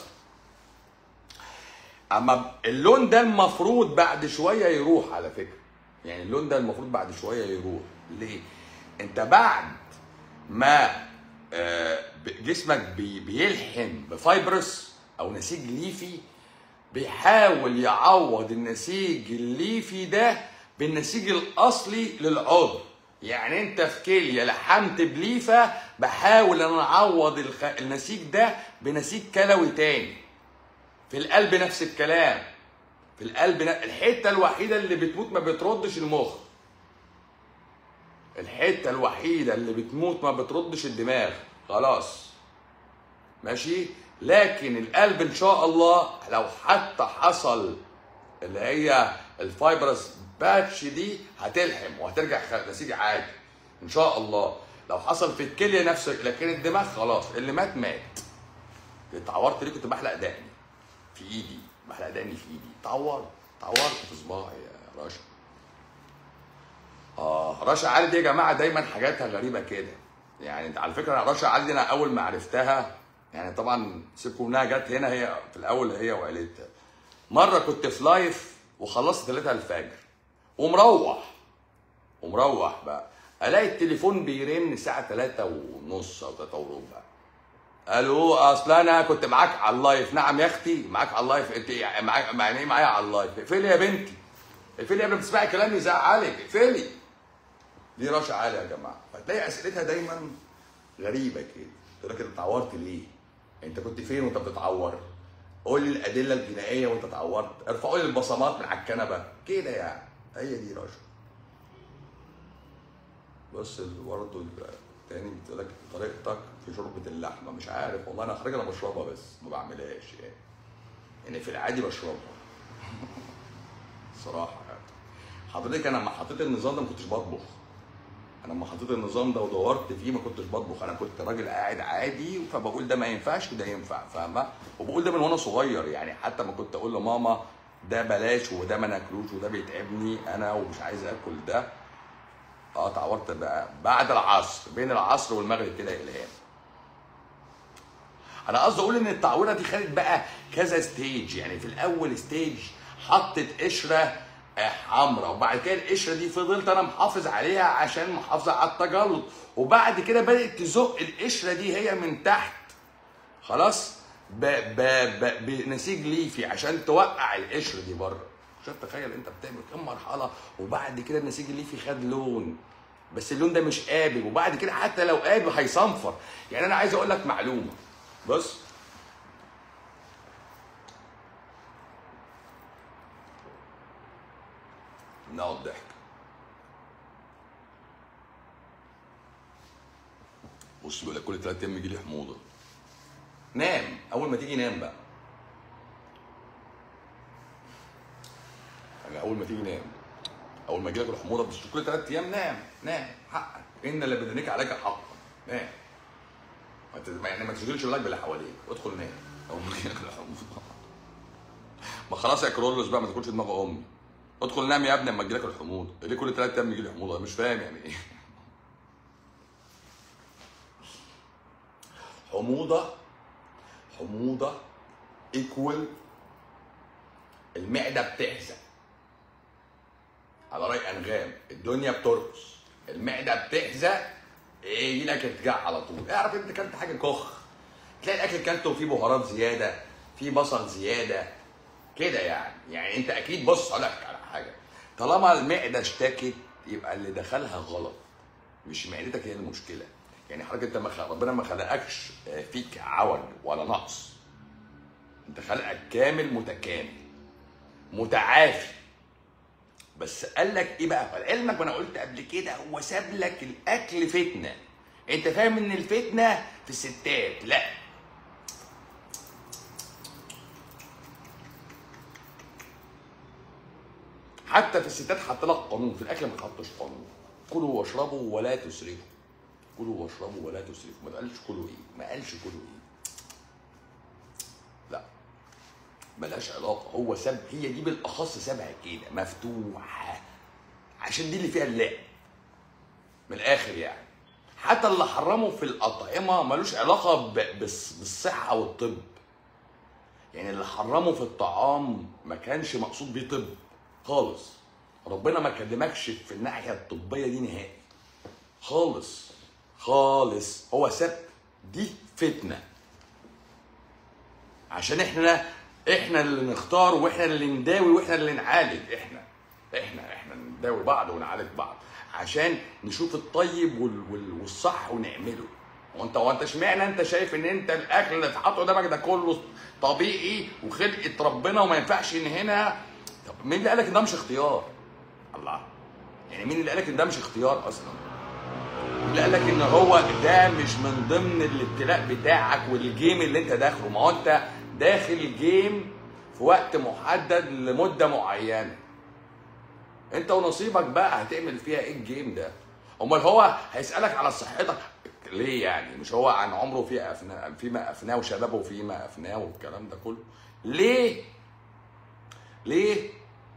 اما اللون ده المفروض بعد شويه يروح على فكره يعني اللون ده المفروض بعد شويه يروح ليه انت بعد ما آه، جسمك بي- بيلحم بفايبرس او نسيج ليفي بيحاول يعوض النسيج الليفي ده بالنسيج الاصلي للعضو يعني انت في كليه لحمت بليفه بحاول ان أنا اعوض الخ... النسيج ده بنسيج كلوي تاني في القلب نفس الكلام في القلب ن... الحته الوحيده اللي بتموت ما بتردش المخ الحته الوحيده اللي بتموت ما بتردش الدماغ خلاص ماشي لكن القلب ان شاء الله لو حتى حصل اللي هي الفايبرس باتش دي هتلحم وهترجع خ- نسيج عادي ان شاء الله لو حصل في الكليه نفس لكن الدماغ خلاص اللي مات مات اتعورت ليه كنت بحلق دقني في ايدي بحلق دقني في ايدي اتعورت اتعورت في صباعي يا رشا اه رشا علي دي يا جماعه دايما حاجاتها غريبه كده يعني انت على فكره رشا علي دي انا اول ما عرفتها يعني طبعا سيبكم انها جت هنا هي في الاول هي وعيلتها مره كنت في لايف وخلصت 3 الفجر ومروح ومروح بقى الاقي التليفون بيرن الساعه 3 ونص او 3 وربع الو اصل انا كنت معاك على اللايف نعم يا اختي معاك على اللايف انت معاك يعني ايه معايا على اللايف اقفلي يا بنتي اقفلي يا ابني بتسمعي كلام يزعلك اقفلي دي رشا عالي يا جماعه فتلاقي اسئلتها دايما غريبه كده تقول لك انت اتعورت ليه؟ انت كنت فين وانت بتتعور؟ قول لي الادله الجنائيه وانت اتعورت ارفعوا لي البصمات من على الكنبه كده يعني هي دي رشا بص برضه التاني بتقول لك طريقتك في شوربه اللحمه مش عارف والله انا خارج انا بشربها بس ما بعملهاش يعني يعني في العادي بشربها الصراحه يعني حضرتك انا لما حطيت النظام ده ما كنتش بطبخ انا لما حطيت النظام ده ودورت فيه ما كنتش بطبخ انا كنت راجل قاعد عادي فبقول ده ما ينفعش وده ينفع فاهمه وبقول ده من وانا صغير يعني حتى ما كنت اقول لماما ده بلاش وده ما ناكلوش وده بيتعبني انا ومش عايز اكل ده اه اتعورت بقى بعد العصر بين العصر والمغرب كده يا الهام انا قصدي اقول ان التعويره دي خدت بقى كذا ستيج يعني في الاول ستيج حطت قشره آه، حمراء وبعد كده القشره دي فضلت انا محافظ عليها عشان محافظه على التجلط وبعد كده بدات تزق القشره دي هي من تحت خلاص ب ب ب بنسيج ليفي عشان توقع القشره دي بره شوف تخيل انت بتعمل كم مرحله وبعد كده النسيج الليفي خد لون بس اللون ده مش قابل وبعد كده حتى لو قابل هيصنفر يعني انا عايز اقول لك معلومه بص نقعد ضحك بص بيقول لك كل ثلاث ايام يجي لي حموضه نام اول ما تيجي نام بقى يعني اول ما تيجي نام اول ما يجي لك الحموضه بس كل ثلاث ايام نام نام حقك ان اللي بدنيك عليك حقا نام ما ت- ما- يعني ما تشغلش بالك باللي حواليك ادخل نام اول ما يجي لك الحموضه ما خلاص يا كرولوس بقى ما تاكلش دماغ امي ادخل نام يا ابني اما تجيلك الحموضه ليه كل ثلاث ايام يجي لي حموضه مش فاهم يعني ايه حموضه حموضه ايكوال المعده بتحزق على راي انغام الدنيا بترقص المعده بتحزق يجي لك ارتجاع على طول اعرف انت كلت حاجه كخ تلاقي الاكل كلته فيه بهارات زياده فيه بصل زياده كده يعني يعني انت اكيد بص اقول لك على حاجه طالما المعده اشتكت يبقى اللي دخلها غلط مش معدتك هي المشكله يعني حضرتك انت ما خلق ربنا ما خلقكش آه، فيك عوج ولا نقص انت خلقك كامل متكامل متعافي بس قال لك ايه بقى علمك وانا قلت قبل كده هو ساب لك الاكل فتنه انت فاهم ان الفتنه في الستات لا حتى في الستات حط لك قانون في الاكل ما حطش قانون كلوا واشربوا ولا تسرفوا كلوا واشربوا ولا تسرفوا ما قالش كلوا ايه ما قالش كلوا ايه لا ملهاش علاقه هو ساب هي دي بالاخص سابها كده مفتوحه عشان دي اللي فيها اللعب من الاخر يعني حتى اللي حرموا في الاطعمه ملوش علاقه ب- بس- بالصحه والطب يعني اللي حرمه في الطعام ما كانش مقصود بيه طب خالص ربنا ما كلمكش في الناحيه الطبيه دي نهائي خالص خالص هو ساب دي فتنه عشان احنا احنا اللي نختار واحنا اللي نداوي واحنا اللي نعالج احنا احنا احنا نداوي بعض ونعالج بعض عشان نشوف الطيب وال وال والصح ونعمله وانت وانت اشمعنى انت شايف ان انت الاكل اللي اتحط قدامك ده كله طبيعي وخلقه ربنا وما ينفعش ان هنا طب مين اللي قالك ان ده مش اختيار؟ الله يعني مين اللي قالك ان ده مش اختيار اصلا؟ اللي قال لك ان هو ده مش من ضمن الابتلاء بتاعك والجيم اللي انت داخله ما هو انت داخل جيم في وقت محدد لمده معينه انت ونصيبك بقى هتعمل فيها ايه الجيم ده امال هو هيسالك على صحتك ليه يعني مش هو عن عمره في أفناء فيما افناه وشبابه فيما افناه والكلام ده كله ليه ليه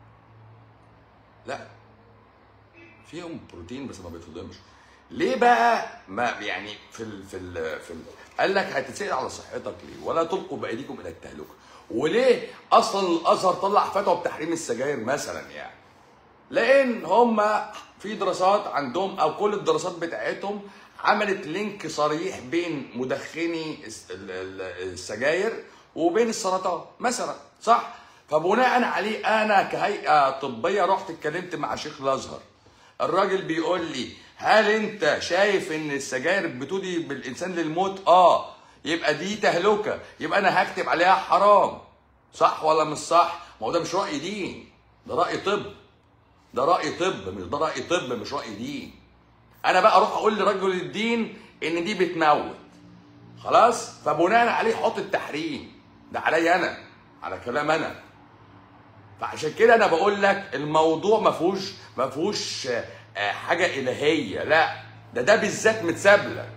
لا فيهم بروتين بس ما بيتهضمش ليه بقى ما يعني في ال في ال في ال قال لك هتتسال على صحتك ليه ولا تلقوا بايديكم الى التهلكه وليه اصلا الازهر طلع فتوى بتحريم السجاير مثلا يعني لان هم في دراسات عندهم او كل الدراسات بتاعتهم عملت لينك صريح بين مدخني الس- ال- ال- السجاير وبين السرطان مثلا صح فبناء عليه انا كهيئه طبيه رحت اتكلمت مع شيخ الازهر الراجل بيقول لي هل انت شايف ان السجاير بتودي بالانسان للموت اه يبقى دي تهلكه يبقى انا هكتب عليها حرام صح ولا مش صح ما هو ده مش راي دين ده راي طب ده راي طب مش ده راي طب مش راي دين انا بقى اروح اقول لرجل الدين ان دي بتموت خلاص فبناء عليه حط التحريم ده عليا انا على كلام انا فعشان كده انا بقول لك الموضوع ما فيهوش ما فيهوش آه، آه، حاجه الهيه لا ده ده بالذات متساب لك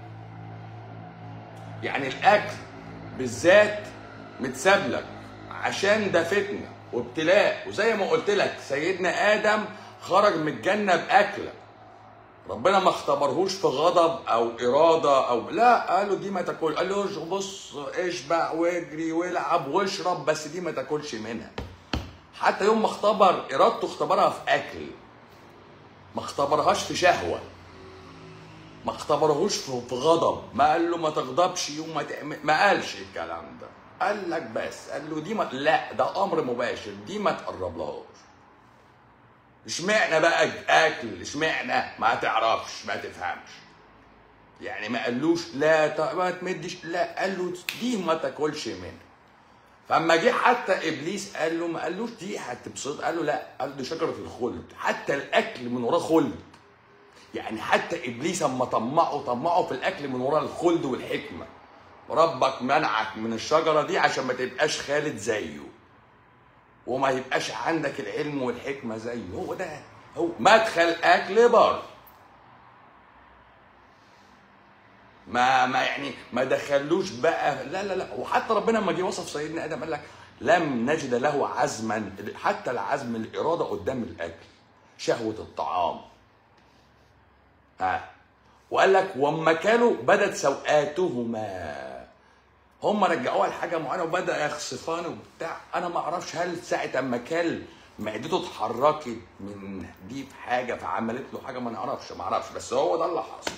يعني الاكل بالذات متساب لك عشان ده فتنه وابتلاء وزي ما قلت لك سيدنا ادم خرج من الجنه باكله ربنا ما اختبرهوش في غضب او اراده او لا قال له دي ما تاكل قال له "اش- بص اشبع واجري والعب واشرب بس دي ما تاكلش منها حتى يوم ما اختبر ارادته اختبرها في اكل ما اختبرهاش في شهوه ما اختبرهوش في في غضب ما قال له ما تغضبش وما تعمل ما قالش الكلام ده قال لك بس قال له دي ما لا ده امر مباشر دي ما تقربلهاش اشمعنى بقى اكل اشمعنى ما تعرفش ما تفهمش يعني ما قالوش لا ت- ما تمدش لا قال له دي ما تاكلش منها فاما جه حتى ابليس قال له ما قالوش دي هتبسط قال له لا قال دي شجره الخلد حتى الاكل من وراه خلد يعني حتى ابليس اما طمعه طمعه في الاكل من وراه الخلد والحكمه ربك منعك من الشجره دي عشان ما تبقاش خالد زيه وما يبقاش عندك العلم والحكمه زيه هو ده هو مدخل اكل بر ما ما يعني ما دخلوش بقى لا لا لا وحتى ربنا لما جه وصف سيدنا ادم قال لك لم نجد له عزما حتى العزم الاراده قدام الاكل شهوه الطعام ها وقال لك واما كانوا بدت سوآتهما هم رجعوها لحاجه معينه وبدا يخصفان وبتاع انا ما اعرفش هل ساعه اما كل معدته اتحركت من دي في حاجه فعملت له حاجه ما نعرفش ما اعرفش بس هو ده اللي حصل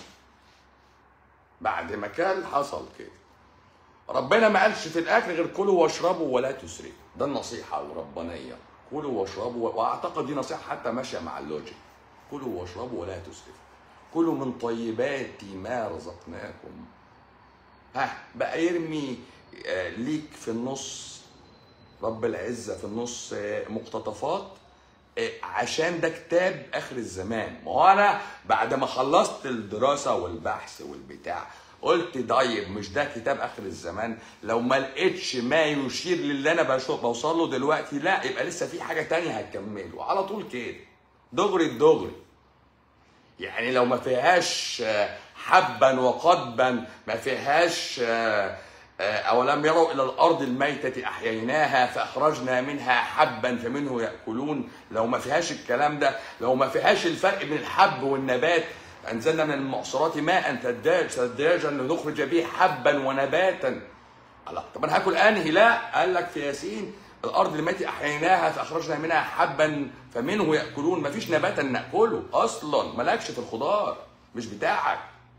بعد ما كان حصل كده ربنا ما قالش في الاكل غير كلوا واشربوا ولا تسرفوا ده النصيحه الربانيه كلوا واشربوا واعتقد دي نصيحه حتى ماشيه مع اللوجيك كلوا واشربوا ولا تسرفوا كلوا من طيبات ما رزقناكم ها بقى يرمي آه، ليك في النص رب العزة في النص آه، مقتطفات آه، عشان ده كتاب اخر الزمان ما هو انا بعد ما خلصت الدراسه والبحث والبتاع قلت طيب مش ده كتاب اخر الزمان لو ما لقيتش ما يشير للي انا بشوف بوصل له دلوقتي لا يبقى لسه في حاجه تانية هتكمله على طول كده دغري الدغري يعني لو ما فيهاش آه، حبا وقضبا ما فيهاش آه، آه، أولم يروا إلى الأرض الميتة أحييناها فأخرجنا منها حبا فمنه يأكلون لو ما فيهاش الكلام ده لو ما فيهاش الفرق بين الحب والنبات أنزلنا من المعصرات ماء ثداج ثداجا لنخرج به حبا ونباتا الله طب انا هاكل انهي لا قال لك في ياسين الارض التي احييناها فاخرجنا منها حبا فمنه ياكلون مفيش نباتا ناكله اصلا مالكش في الخضار مش بتاعك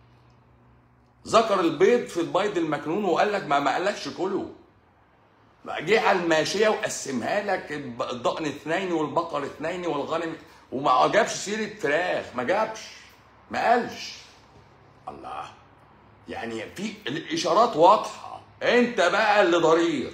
ذكر البيض في البيض المكنون وقال لك ما ما قالكش كله بقى جه على الماشيه وقسمها لك الب- الضأن اثنين والبقر اثنين والغنم وما جابش سيره فراخ ما جابش ما قالش الله يعني في الاشارات واضحه انت بقى اللي ضرير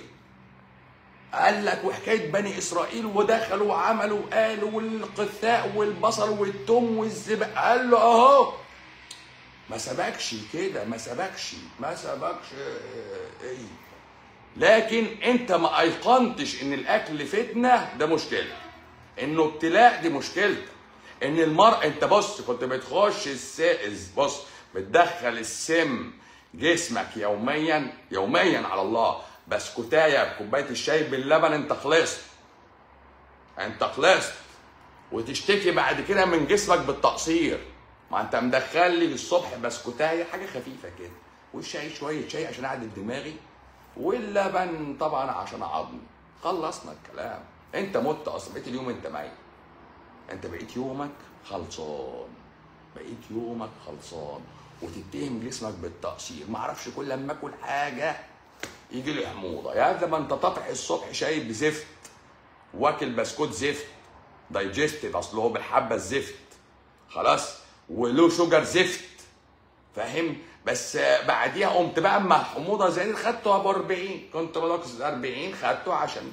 قال لك وحكايه بني اسرائيل ودخلوا وعملوا قالوا والقثاء والبصل والثوم والزبق قال له اهو ما سبكش كده ما سبكش ما سبكش ايه لكن انت ما ايقنتش ان الاكل فتنه ده مشكله انه ابتلاء دي مشكلتك ان المرء انت بص كنت بتخش السائز بص بتدخل السم جسمك يوميا يوميا على الله بسكوتايه بكوبايه الشاي باللبن انت خلصت انت خلصت وتشتكي بعد كده من جسمك بالتقصير ما انت مدخل لي الصبح بسكوتايه حاجه خفيفه كده والشاي شويه شاي عشان اعدل دماغي واللبن طبعا عشان عظمي خلصنا الكلام انت مت اصلا بقيت اليوم انت ميت انت بقيت يومك خلصان بقيت يومك خلصان وتتهم جسمك بالتقصير ما اعرفش كل لما اكل حاجه يجي لي حموضه يا ده ما انت طافح الصبح شاي بزفت واكل بسكوت زفت دايجستد اصل هو بالحبه الزفت خلاص وله شوجر زفت فاهم بس بعديها قمت بقى اما الحموضه زادت خدته ابو 40 كنت بنقص 40 خدته عشان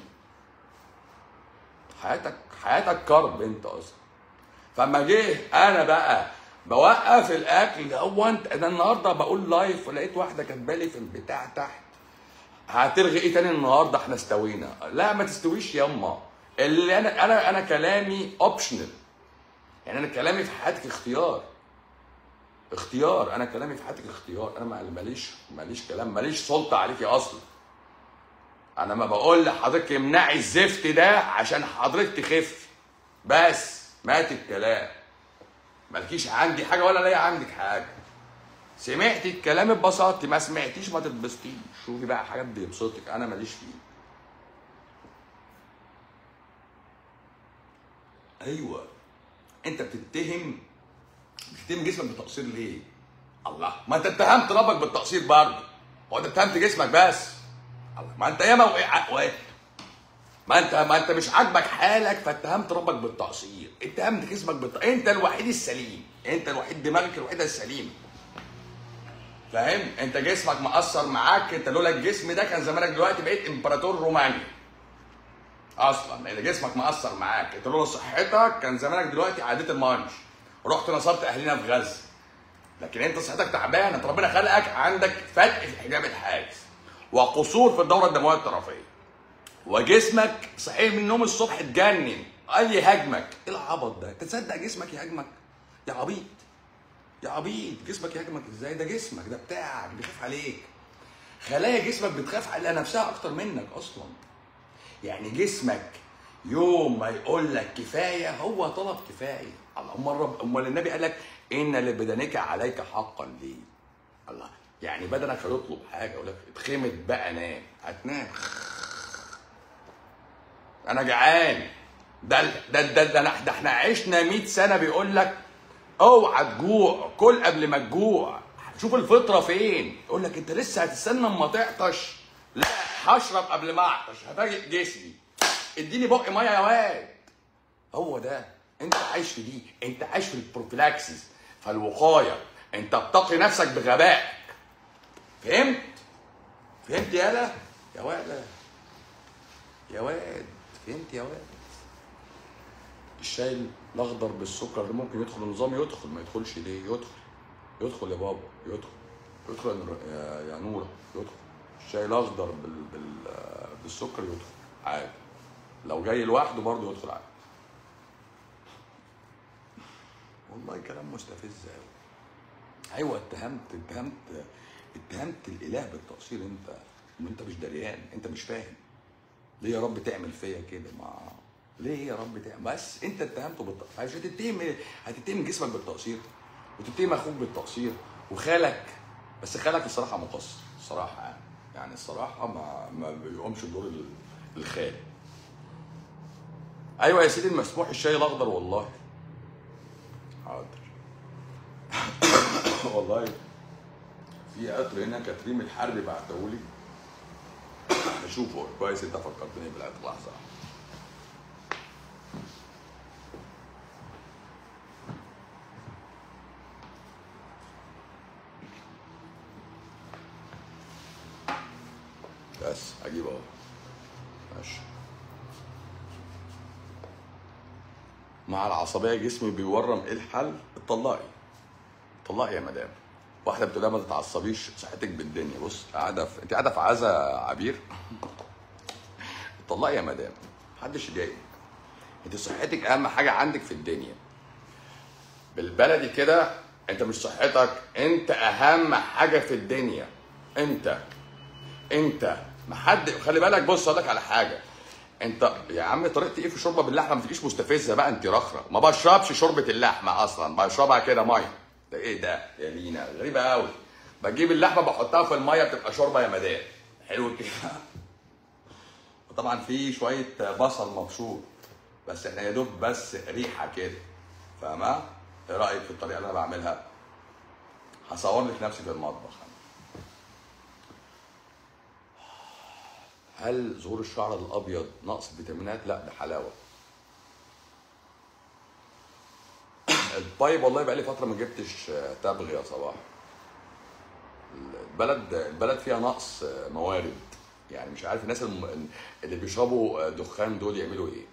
حياتك حياتك كرب انت اصلا فما جه انا بقى بوقف الاكل هو انت انا النهارده بقول لايف ولقيت واحده كاتبه لي في البتاع تحت هتلغي ايه تاني النهارده احنا استوينا لا ما تستويش ياما اللي انا انا انا كلامي اوبشنال يعني انا كلامي في حياتك اختيار اختيار انا كلامي في حياتك اختيار انا ما- ماليش ماليش كلام ماليش سلطه عليكي اصلا انا ما بقول لحضرتك امنعي الزفت ده عشان حضرتك تخف بس مات الكلام مالكيش عندي حاجه ولا ليا عندك حاجه سمعتي الكلام اتبسطتي ما سمعتيش ما تتبسطيش شوفي بقى حاجات بيبسطك انا ماليش فيه ايوه انت بتتهم بتتهم جسمك بالتقصير ليه؟ الله ما انت اتهمت ربك بالتقصير برضه هو انت اتهمت جسمك بس الله ما انت ياما وقع- وقع- ما انت ما انت مش عاجبك حالك فاتهمت ربك بالتقصير اتهمت جسمك بالتقصير انت الوحيد السليم انت الوحيد دماغك الوحيده السليمه فاهم انت جسمك مقصر معاك انت لولا الجسم ده كان زمانك دلوقتي بقيت امبراطور رومانيا اصلا لان جسمك مقصر معاك انت لولا صحتك كان زمانك دلوقتي عديت المانش رحت نصرت اهلنا في غزه لكن انت صحتك تعبانه انت ربنا خلقك عندك فتق في حجاب الحاجز وقصور في الدوره الدمويه الطرفيه وجسمك صحيح من النوم الصبح اتجنن قال يهاجمك ايه العبط ده تصدق جسمك يهاجمك يا عبيط يا عبيط جسمك يهاجمك ازاي ده جسمك ده بتاعك بيخاف عليك خلايا جسمك بتخاف على نفسها اكتر منك اصلا يعني جسمك يوم ما يقول لك كفايه هو طلب كفايه الله امال رب امال النبي قال لك ان لبدنك عليك حقا ليه الله يعني بدنك هيطلب حاجه يقول لك اتخمد بقى نام هتنام انا جعان ده ده ده ده, ده, ده احنا عشنا 100 سنه بيقول لك اوعى تجوع كل قبل ما تجوع شوف الفطره فين يقول لك انت لسه هتستنى اما تعطش لا هشرب قبل ما اعطش هفاجئ جسمي اديني بق ميه يا واد هو ده انت عايش في دي انت عايش في البروفيلاكسيس فالوقايه انت بتقي نفسك بغبائك فهمت فهمت يالا يا واد يا واد فهمت يا واد الشاي الاخضر بالسكر ده ممكن يدخل النظام يدخل ما يدخلش ليه يدخل يدخل يا بابا يدخل يدخل يا نور- يا- يا نوره يدخل الشاي الاخضر بال... بال... بالسكر يدخل عادي لو جاي لوحده برضه يدخل عادي والله كلام مستفز قوي ايوه اتهمت اتهمت اتهمت الاله بالتقصير انت ان انت مش دريان انت مش فاهم ليه يا رب تعمل فيا كده ما ليه يا رب تعمل بس انت اتهمته بالتقصير مش هتتهم هتتهم جسمك بالتقصير وتتهم اخوك بالتقصير وخالك بس خالك الصراحه مقصر الصراحه يعني يعني الصراحه ما ما بيقومش دور ال- الخال ايوه يا سيدي المسموح الشاي الاخضر والله حاضر والله في قطر هنا كريم الحربي بعتهولي اشوفه كويس انت فكرتني بالعطر لحظه بس اجيب اهو ماشي مع العصبيه جسمي بيورم ايه الحل؟ اتطلقي اتطلقي يا مدام واحده بتقول لها ما تتعصبيش صحتك بالدنيا بص قاعده في انت قاعده في عزا عبير طلقي يا مدام محدش يضايقك انت صحتك اهم حاجه عندك في الدنيا بالبلدي كده انت مش صحتك انت اهم حاجه في الدنيا انت انت ما حد خلي بالك بص اقول لك على حاجه انت يا عم طريقتي ايه في الشوربه باللحمه ما تبقيش مستفزه بقى انت رخره ما بشربش شوربه اللحمه اصلا بشربها كده ميه ده ايه ده يا لينا غريبه قوي بجيب اللحمه بحطها في الميه بتبقى شوربه يا مدام حلو كده وطبعا في شويه بصل مبشور بس احنا يا دوب بس ريحه كده فاهمه ايه رايك في الطريقه اللي انا بعملها هصور لك نفسي في المطبخ هل ظهور الشعر الابيض نقص فيتامينات لا ده حلاوه الطيب والله بقى لي فتره ما جبتش تبغ يا صباح البلد البلد فيها نقص موارد يعني مش عارف الناس الم- اللي بيشربوا دخان دول يعملوا ايه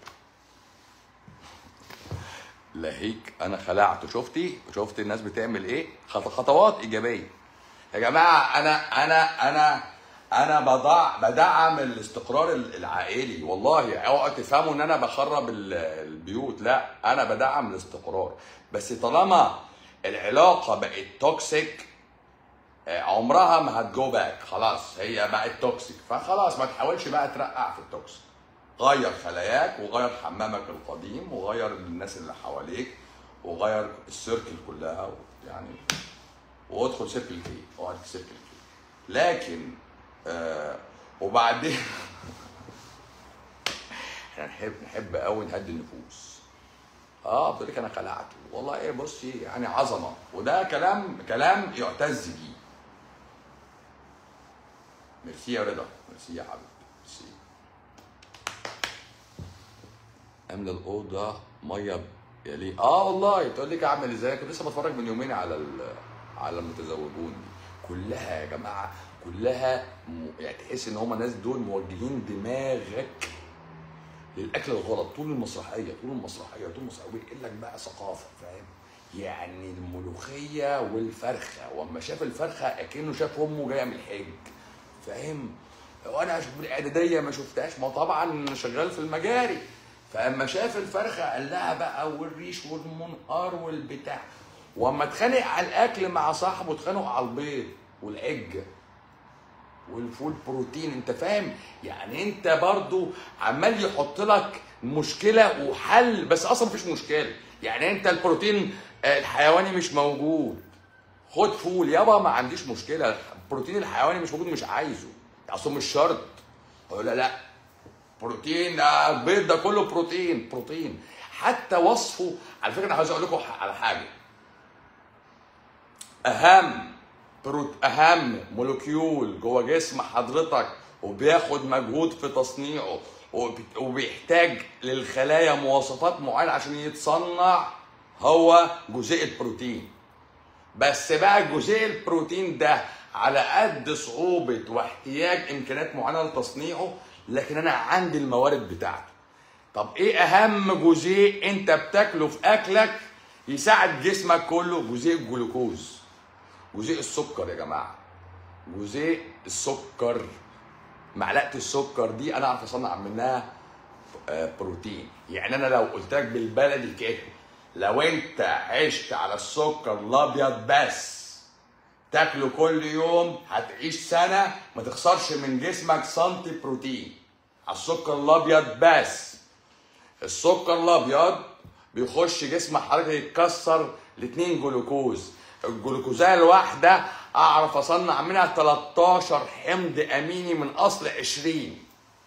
لهيك انا خلعت شفتي شفت الناس بتعمل ايه خط- خطوات ايجابيه يا جماعه انا انا انا انا بضع بدعم الاستقرار العائلي والله اوعوا تفهموا ان انا بخرب ال- البيوت لا انا بدعم الاستقرار بس طالما العلاقه بقت توكسيك آه، عمرها ما هتجو باك خلاص هي بقت توكسيك فخلاص ما تحاولش بقى ترقع في التوكسيك غير خلاياك وغير حمامك القديم وغير الناس اللي حواليك وغير السيركل كلها يعني وادخل سيركل كي اقعد في سيركل كي لكن آه وبعدين احنا نحب نحب قوي نهدي النفوس اه بتقول لك انا خلعته والله ايه بصي يعني عظمه وده كلام كلام يعتز بيه ميرسي يا رضا ميرسي يا حبيبي ميرسي املى الاوضه ميه يا ليه اه والله تقول لك اعمل ازاي كنت لسه بتفرج من يومين على ال- على المتزوجون دي كلها يا جماعه كلها م... يعني تحس ان هم الناس دول موجهين دماغك للاكل الغلط طول المسرحيه طول المسرحيه طول المسرحيه وينقل لك بقى ثقافه فاهم يعني الملوخيه والفرخه واما شاف الفرخه اكنه شاف امه جايه من الحج فاهم وانا في الاعداديه ما شفتهاش ما طبعا شغال في المجاري فاما شاف الفرخه قال لها بقى والريش والمنقار والبتاع واما اتخانق على الاكل مع صاحبه اتخانقوا على البيض والعجه والفول بروتين انت فاهم يعني انت برضو عمال يحط لك مشكله وحل بس اصلا مفيش مشكله يعني انت البروتين آه، الحيواني مش موجود خد فول يابا ما عنديش مشكله البروتين الحيواني مش موجود مش عايزه اصلا مش شرط اقول لا لا بروتين ده البيض ده كله بروتين بروتين حتى وصفه على فكره انا عايز اقول لكم على حاجه اهم بروت اهم مولكيول جوه جسم حضرتك وبياخد مجهود في تصنيعه وب- وبيحتاج للخلايا مواصفات معينه عشان يتصنع هو جزيء البروتين بس بقى جزيء البروتين ده على قد صعوبة واحتياج إمكانيات معينة لتصنيعه لكن أنا عندي الموارد بتاعته طب إيه أهم جزيء أنت بتاكله في أكلك يساعد جسمك كله جزيء الجلوكوز جزيء السكر يا جماعة جزيء السكر معلقة السكر دي أنا أعرف أصنع منها آه، بروتين يعني انا لو قلت لك بالبلدي كده لو انت عشت على السكر الابيض بس تاكله كل يوم هتعيش سنه ما تخسرش من جسمك سنتي بروتين على السكر الابيض بس السكر الابيض بيخش جسم حضرتك يتكسر لاتنين جلوكوز الجلوكوزايه الواحده اعرف اصنع منها 13 حمض اميني من اصل 20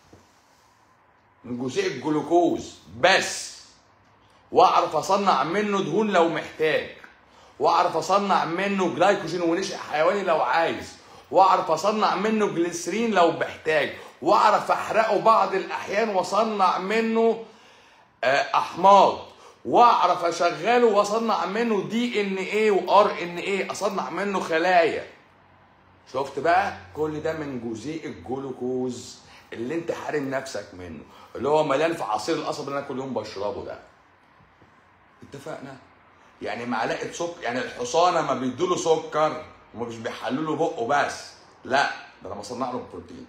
من جزيء الجلوكوز بس واعرف اصنع منه دهون لو محتاج واعرف اصنع منه جلايكوجين ونشا حيواني لو عايز واعرف اصنع منه جليسرين لو بحتاج واعرف احرقه بعض الاحيان واصنع منه آه، احماض واعرف اشغله واصنع منه دي ان ايه وار ان ايه اصنع منه خلايا شفت بقى كل ده من جزيء الجلوكوز اللي انت حارم نفسك منه اللي هو مليان في عصير القصب اللي انا كل يوم بشربه ده اتفقنا يعني معلقه سكر يعني الحصان لما بيدوله سكر هما مش بيحللوا بقه بس لا ده انا بصنع له بروتين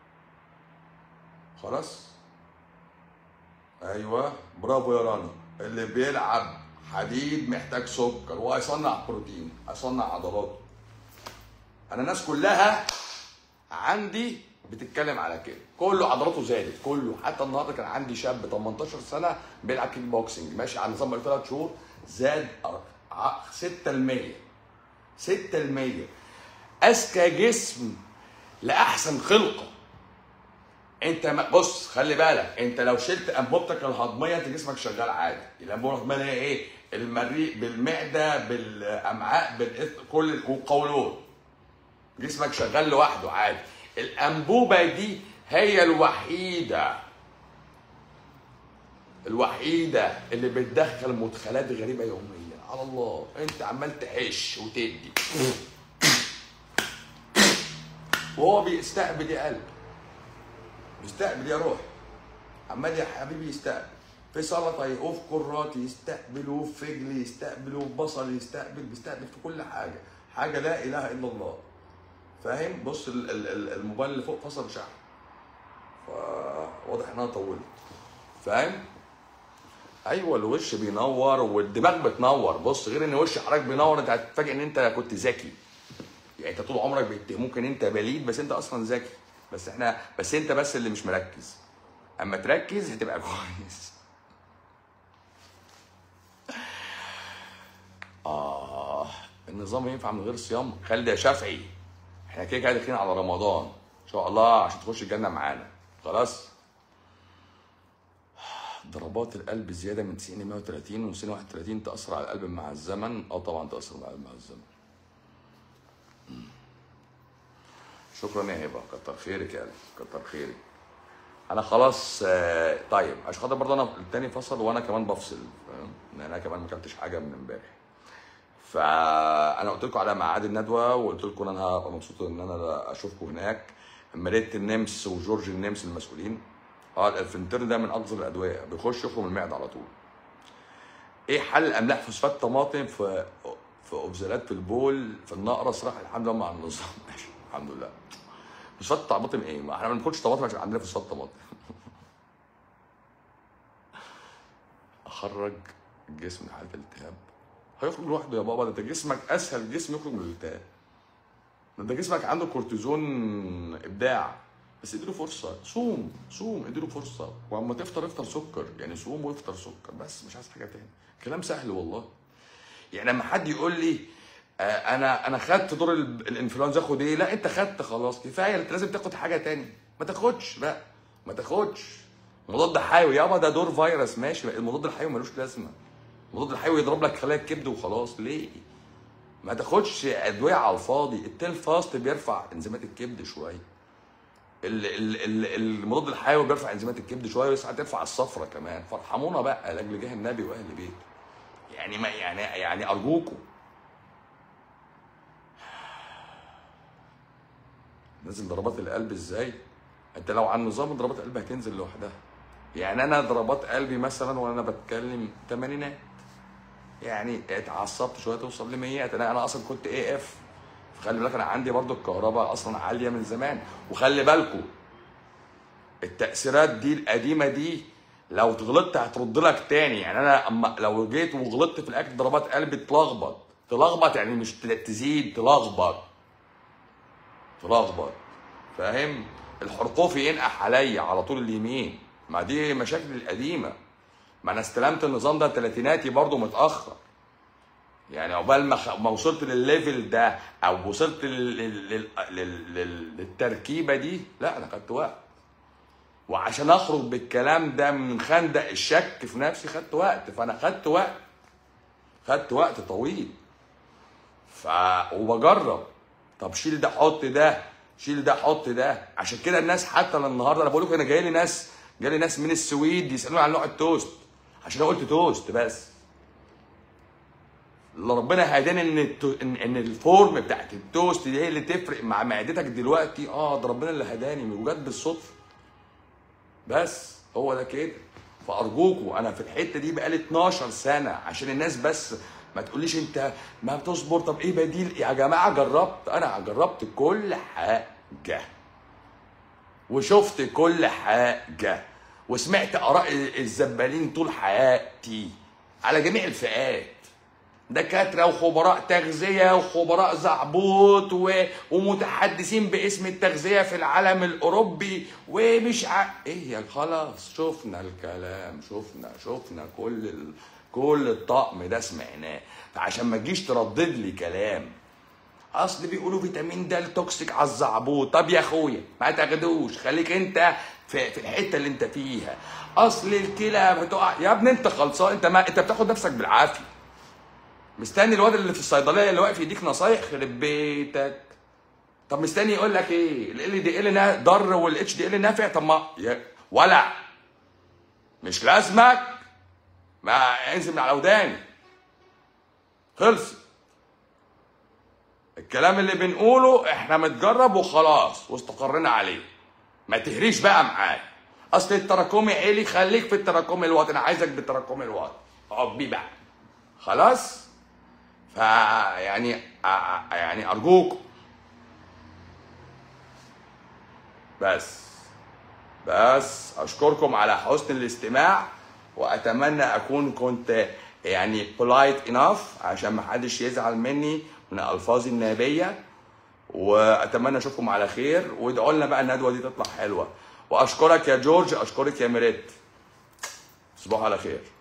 خلاص ايوه برافو يا رنا اللي بيلعب حديد محتاج سكر وهيصنع بروتين هيصنع عضلاته انا الناس كلها عندي بتتكلم على كده كله عضلاته زادت كله حتى النهارده كان عندي شاب 18 سنه بيلعب كيك بوكسنج ماشي على نظام بقاله ثلاث شهور زاد 6% 6% اذكى جسم لاحسن خلقه انت ما بص خلي بالك انت لو شلت انبوبتك الهضميه انت جسمك شغال عادي الانبوبه الهضميه هي ايه المريء بالمعده بالامعاء بالإث- كل القولون جسمك شغال لوحده عادي الانبوبه دي هي الوحيده الوحيده اللي بتدخل مدخلات غريبه يوميا على الله انت عمال تحش وتدي وهو بيستقبل يا قلب بيستقبل يا روح عمال يا حبيبي يستقبل في سلطه وفي كرات يستقبل وفي فجل يستقبل وفي بصل يستقبل بيستقبل في كل حاجه حاجه لا اله الا الله فاهم بص ال- ال- ال- الموبايل اللي فوق فصل شحن فواضح ان انا طولت فاهم ايوه الوش بينور والدماغ بتنور بص غير ان وش حضرتك بينور انت هتتفاجئ ان انت كنت ذكي يعني انت طول عمرك بيتهموك ان انت بليد بس انت اصلا ذكي بس احنا بس انت بس اللي مش مركز اما تركز هتبقى كويس اه النظام ينفع من غير صيام خالد يا شافعي احنا كده كده داخلين على رمضان ان شاء الله عشان تخش الجنه معانا خلاص ضربات القلب زياده من 90 ل 130 و 130 تاثر على القلب مع الزمن اه طبعا تاثر على القلب مع الزمن مم. شكرا يا هبه كتر خيرك يا قلبي كتر خيرك انا خلاص آه، طيب عشان خاطر برضه انا التاني فصل وانا كمان بفصل فاهم ان انا كمان ما اكلتش حاجه من امبارح فانا قلت لكم على ميعاد الندوه وقلت لكم ان انا هبقى مبسوط ان انا اشوفكم هناك ماريت النمس وجورج النمس المسؤولين اه الفنتر ده من اقذر الادويه بيخش يخرج من المعده على طول ايه حل املاح فوسفات طماطم في في اوبزالات في البول في النقره صراحه الحمد لله مع النظام ماشي الحمد لله فوسفات طماطم ايه؟ ما احنا ما بناكلش طماطم عشان عندنا فوسفات طماطم اخرج الجسم من حاله الالتهاب هيخرج لوحده يا بابا ده انت جسمك اسهل جسم يخرج من الالتهاب ده انت جسمك عنده كورتيزون ابداع بس اديله فرصه صوم صوم اديله فرصه واما تفطر افطر سكر يعني صوم وافطر سكر بس مش عايز حاجه تاني كلام سهل والله يعني لما حد يقول لي آه، انا انا خدت دور ال- الانفلونزا اخد ايه لا انت خدت خلاص كفايه انت لازم تاخد حاجه تاني ما تاخدش بقى ما تاخدش مضاد حيوي يابا ده دور فيروس ماشي المضاد الحيوي ملوش لازمه المضاد الحيوي يضرب لك خلايا الكبد وخلاص ليه ما تاخدش ادويه على الفاضي التيل فاست بيرفع انزيمات الكبد شويه ال- ال- ال- المضاد الحيوي بيرفع انزيمات الكبد شويه بس هترفع الصفرة كمان فارحمونا بقى لاجل جاه النبي واهل بيته يعني ما يعني يعني ارجوكم نزل ضربات القلب ازاي انت لو على النظام ضربات القلب هتنزل لوحدها يعني انا ضربات قلبي مثلا وانا بتكلم تمانينات يعني اتعصبت شويه توصل لميات انا انا اصلا كنت اي اف خلي بالك انا عندي برضو الكهرباء اصلا عاليه من زمان وخلي بالكم التاثيرات دي القديمه دي لو غلطت هترد لك تاني يعني انا اما لو جيت وغلطت في الاكل ضربات قلبي تلخبط تلخبط يعني مش تزيد تلخبط تلخبط فاهم الحرقوفي ينقح عليا على طول اليمين ما دي مشاكل القديمه ما انا استلمت النظام ده تلاتيناتي برضو متاخر يعني عقبال ما خ- ما وصلت للليفل ده او وصلت لل... لل... لل... لل... لل... للتركيبه دي لا انا خدت وقت وعشان اخرج بالكلام ده من خندق الشك في نفسي خدت وقت فانا خدت وقت خدت وقت طويل ف وبجرب طب شيل ده حط ده شيل ده حط ده عشان كده الناس حتى النهارده انا بقول لكم انا جاي لي ناس جاي لي ناس من السويد يسالوني عن نوع التوست عشان انا قلت توست بس اللي ربنا هداني ان التو... ان ان الفورم بتاعت التوست دي هي اللي تفرق مع معدتك دلوقتي اه ده ربنا اللي هداني وجد بالصدفه بس هو ده كده فارجوكوا انا في الحته دي بقالي 12 سنه عشان الناس بس ما تقوليش انت ما بتصبر طب ايه بديل يا جماعه جربت انا جربت كل حاجه وشفت كل حاجه وسمعت اراء الزبالين طول حياتي على جميع الفئات دكاترة وخبراء تغذية وخبراء زعبوط و... ومتحدثين باسم التغذية في العالم الأوروبي ومش ع... إيه يا خلاص شفنا الكلام شفنا شفنا كل ال... كل الطقم ده سمعناه فعشان ما تجيش تردد لي كلام اصل بيقولوا فيتامين د توكسيك على الزعبوط طب يا اخويا ما تاخدوش خليك انت في, في الحته اللي انت فيها اصل الكلى بتقع يا ابني انت خلصان انت ما انت بتاخد نفسك بالعافيه مستني الواد اللي في الصيدليه اللي واقف يديك نصايح خرب بيتك طب مستني يقول لك ايه ال دي ال ضر والاتش دي ال نافع طب ما يا ولع مش لازمك ما انزل من على وداني خلص الكلام اللي بنقوله احنا متجرب وخلاص واستقرينا عليه ما تهريش بقى معايا اصل التراكمي عالي خليك في التراكمي الواطي انا عايزك بالتراكمي الواطي اقعد بيه بقى خلاص فيعني يعني ارجوكم بس بس اشكركم على حسن الاستماع واتمنى اكون كنت يعني polite enough عشان ما حدش يزعل مني من الفاظي النابيه واتمنى اشوفكم على خير وادعوا لنا بقى الندوه دي تطلع حلوه واشكرك يا جورج اشكرك يا ميريت تصبحوا على خير